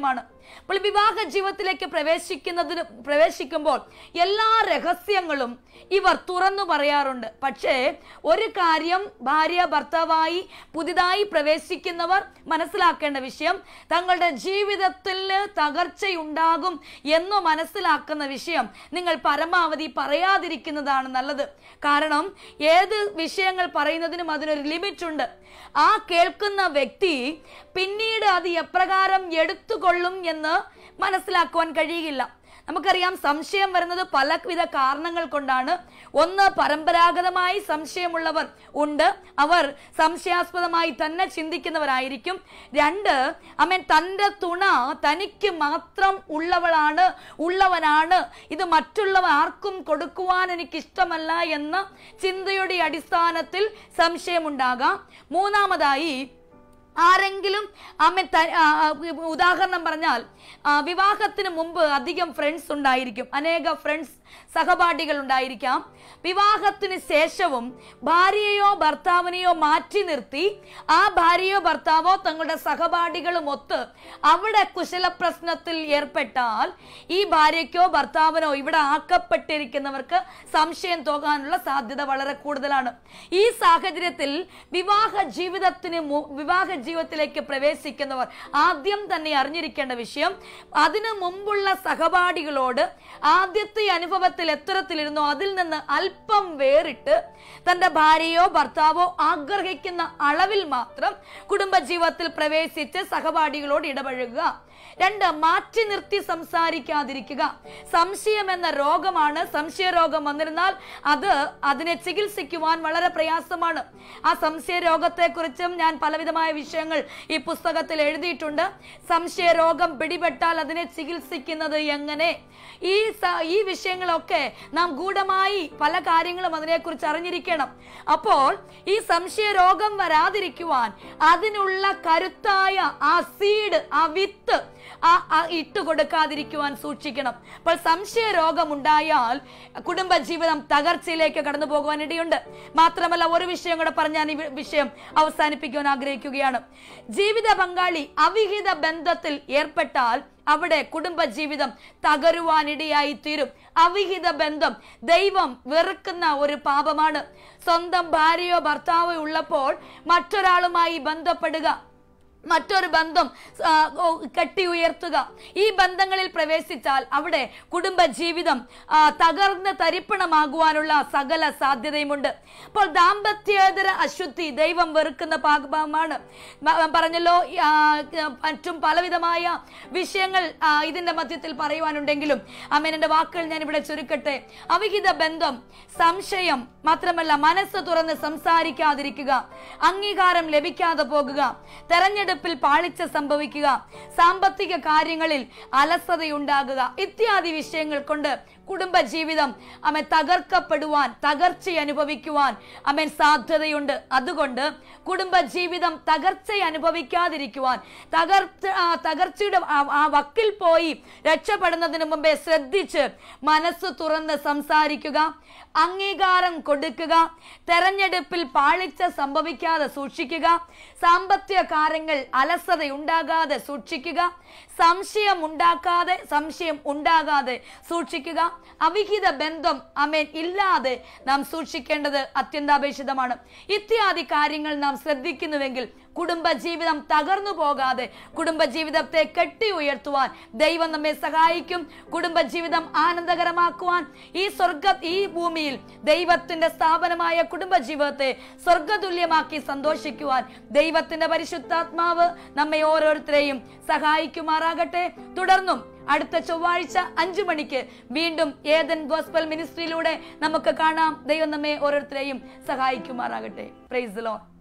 അപ്പോൾ വിവാഹ ജീവിതത്തിലേക്ക് പ്രവേശിക്കുന്നതിന് പ്രവേശിക്കുമ്പോൾ എല്ലാ രഹസ്യങ്ങളും ഇവർ തുറന്നു പറയാറുണ്ട് പക്ഷേ ഒരു കാര്യം ഭാര്യ ഭർത്താവായി പുതിയതായി പ്രവേശിക്കുന്നവർ മനസ്സിലാക്കേണ്ട വിഷയം തങ്ങളുടെ ജീവിതത്തിൽ തകർച്ചയുണ്ടാകും എന്ന് മനസ്സിലാക്കുന്ന വിഷയം നിങ്ങൾ പരമാവധി പറയാതിരിക്കുന്നതാണ് നല്ലത് കാരണം ഏത് വിഷയങ്ങൾ പറയുന്നതിനും അതിനൊരു ലിമിറ്റ് ഉണ്ട് ആ കേൾക്കുന്ന വ്യക്തി പിന്നീട് അത് എപ്രകാരം എടുത്തുകൊള്ളും എന്ന് മനസ്സിലാക്കുവാൻ കഴിയുകയില്ല നമുക്കറിയാം സംശയം വരുന്നത് പലവിധ കാരണങ്ങൾ കൊണ്ടാണ് ഒന്ന് പരമ്പരാഗതമായി സംശയമുള്ളവർ ഉണ്ട് അവർ സംശയാസ്പദമായി തന്നെ ചിന്തിക്കുന്നവരായിരിക്കും രണ്ട് അമ്മൻ തൻ്റെ തുണ തനിക്ക് മാത്രം ഉള്ളവളാണ് ഉള്ളവനാണ് ഇത് മറ്റുള്ളവർ ആർക്കും കൊടുക്കുവാൻ എനിക്ക് ഇഷ്ടമല്ല എന്ന ചിന്തയുടെ അടിസ്ഥാനത്തിൽ സംശയമുണ്ടാകാം മൂന്നാമതായി ആരെങ്കിലും അമ്മ ത- ആ, ആ, ഉദാഹരണം പറഞ്ഞാൽ ആ, വിവാഹത്തിന് മുമ്പ് അധികം ഫ്രണ്ട്സ് ഉണ്ടായിരിക്കും അനേക ഫ്രണ്ട്സ് സഹപാഠികൾ ഉണ്ടായിരിക്കാം വിവാഹത്തിന് ശേഷവും ഭാര്യയോ ഭർത്താവിനെയോ മാറ്റി നിർത്തി ആ ഭാര്യയോ ഭർത്താവോ തങ്ങളുടെ സഹപാഠികളും ഒത്ത് അവിടെ കുശല പ്രശ്നത്തിൽ ഏർപ്പെട്ടാൽ ഈ ഭാര്യയ്ക്കോ ഭർത്താവിനോ ഇവിടെ ആക്കപ്പെട്ടിരിക്കുന്നവർക്ക് സംശയം തോന്നാനുള്ള സാധ്യത വളരെ കൂടുതലാണ് ഈ സാഹചര്യത്തിൽ വിവാഹ ജീവിതത്തിന് മു- വിവാഹ ജീവിതത്തിലേക്ക് പ്രവേശിക്കുന്നവർ ആദ്യം തന്നെ അറിഞ്ഞിരിക്കേണ്ട വിഷയം അതിനു മുമ്പുള്ള സഹപാഠികളോട് ആദ്യത്തെ അനുഭവത്തിൽ എത്തരത്തിലിരുന്നോ അതിൽ നിന്ന് അല്പം വേറിട്ട് തന്റെ ഭാര്യയോ ഭർത്താവോ ആഗ്രഹിക്കുന്ന അളവിൽ മാത്രം കുടുംബജീവിതത്തിൽ പ്രവേശിച്ച് സഹപാഠികളോട് ഇടപഴകുക രണ്ട് മാറ്റി നിർത്തി സംസാരിക്കാതിരിക്കുക സംശയം എന്ന രോഗമാണ് സംശയ രോഗം വന്നിരുന്നാൽ അത് അതിനെ ചികിത്സിക്കുവാൻ വളരെ പ്രയാസമാണ് ആ സംശയ രോഗത്തെക്കുറിച്ചും ഞാൻ പലവിധമായ വിഷയങ്ങൾ ഈ പുസ്തകത്തിൽ എഴുതിയിട്ടുണ്ട് സംശയ രോഗം പിടിപെട്ടാൽ അതിനെ ചികിത്സിക്കുന്നത് എങ്ങനെ ഈ സ- ഈ വിഷയങ്ങളൊക്കെ നാം ഗൂഢമായി പല കാര്യങ്ങളും അതിനെക്കുറിച്ച് അറിഞ്ഞിരിക്കണം അപ്പോൾ ഈ സംശയ രോഗം വരാതിരിക്കുവാൻ അതിനുള്ള കരുത്തായ ആ സീഡ് ആ വിത്ത് ആ ആ ഇട്ട് കൊടുക്കാതിരിക്കുവാൻ സൂക്ഷിക്കണം അപ്പോൾ സംശയ രോഗമുണ്ടായാൽ കുടുംബജീവിതം തകർച്ചയിലേക്ക് കടന്നു പോകുവാൻ ഇടയുണ്ട് മാത്രമല്ല ഒരു വിഷയം കൂടെ പറഞ്ഞ് ഞാൻ ഈ വി- വിഷയം അവസാനിപ്പിക്കുവാൻ ആഗ്രഹിക്കുകയാണ് ജീവിത പങ്കാളി അവിഹിത ബന്ധത്തിൽ ഏർപ്പെട്ടാൽ അവിടെ കുടുംബജീവിതം തകരുവാനിടയായി തീരും അവിഹിത ബന്ധം ദൈവം വെറുക്കുന്ന ഒരു പാപമാണ് സ്വന്തം ഭാര്യയോ ഭർത്താവോ ഉള്ളപ്പോൾ മറ്റൊരാളുമായി ബന്ധപ്പെടുക മറ്റൊരു ബന്ധം ആ, ഓ, കെട്ടി ഉയർത്തുക ഈ ബന്ധങ്ങളിൽ പ്രവേശിച്ചാൽ അവിടെ കുടുംബ ജീവിതം ആ, തകർന്ന് തരിപ്പണമാകുവാനുള്ള സകല സാധ്യതയുമുണ്ട് അപ്പോൾ ദാമ്പത്യേതര അശുദ്ധി ദൈവം വെറുക്കുന്ന പാപമാണ് മ- പറഞ്ഞല്ലോ ആ, മറ്റും പലവിധമായ വിഷയങ്ങൾ ആ, ഇതിന്റെ മധ്യത്തിൽ പറയുവാനുണ്ടെങ്കിലും അമ്മേനന്റെ വാക്കുകൾ ഞാൻ ഇവിടെ ചുരുക്കട്ടെ അവിഹിത ബന്ധം സംശയം മാത്രമല്ല മനസ്സ് തുറന്ന് സംസാരിക്കാതിരിക്കുക അംഗീകാരം ലഭിക്കാതെ പോകുക തെരഞ്ഞെടുപ്പിൽ പാളിച്ച സംഭവിക്കുക സാമ്പത്തിക കാര്യങ്ങളിൽ അലസതയുണ്ടാകുക ഇത്യാദി വിഷയങ്ങൾ കൊണ്ട് കുടുംബജീവിതം അമ്മ തകർക്കപ്പെടുവാൻ തകർച്ച അനുഭവിക്കുവാൻ അമ്മൻ സാധ്യതയുണ്ട് അതുകൊണ്ട് കുടുംബജീവിതം തകർച്ച അനുഭവിക്കാതിരിക്കുവാൻ തകർച്ച ആ തകർച്ചയുടെ ആ- ആ വക്കിൽ പോയി രക്ഷപ്പെടുന്നതിന് മുമ്പേ ശ്രദ്ധിച്ച് മനസ്സ് തുറന്ന് സംസാരിക്കുക അംഗീകാരം കൊടുക്കുക തെരഞ്ഞെടുപ്പിൽ പാളിച്ച സംഭവിക്കാതെ സൂക്ഷിക്കുക സാമ്പത്തിക കാര്യങ്ങൾ അലസത ഉണ്ടാകാതെ സൂക്ഷിക്കുക സംശയം ഉണ്ടാക്കാതെ സംശയം ഉണ്ടാകാതെ സൂക്ഷിക്കുക അവിഹിത ബന്ധം അമേൻ ഇല്ലാതെ നാം സൂക്ഷിക്കേണ്ടത് അത്യന്താപേക്ഷിതമാണ് ഇത്യാദി കാര്യങ്ങൾ നാം ശ്രദ്ധിക്കുന്നുവെങ്കിൽ കുടുംബജീവിതം തകർന്നു പോകാതെ കുടുംബജീവിതത്തെ കെട്ടി ഉയർത്തുവാൻ ദൈവം നമ്മെ സഹായിക്കും കുടുംബജീവിതം ആനന്ദകരമാക്കുവാൻ ഈ സ്വർഗ ഈ ഭൂമിയിൽ ദൈവത്തിന്റെ സ്ഥാപനമായ കുടുംബജീവിതത്തെ സ്വർഗതുല്യമാക്കി സന്തോഷിക്കുവാൻ ദൈവത്തിന്റെ പരിശുദ്ധാത്മാവ് നമ്മെ ഓരോരുത്തരെയും സഹായിക്കുമാറാകട്ടെ തുടർന്നും അടുത്ത ചൊവ്വാഴ്ച അഞ്ചു മണിക്ക് വീണ്ടും ഏതൻ ഗോസ്പൽ മിനിസ്ട്രിയിലൂടെ നമുക്ക് കാണാം ദൈവം നമ്മെ ഓരോരുത്തരെയും സഹായിക്കുമാറാകട്ടെ പ്രൈസ് ലോൺ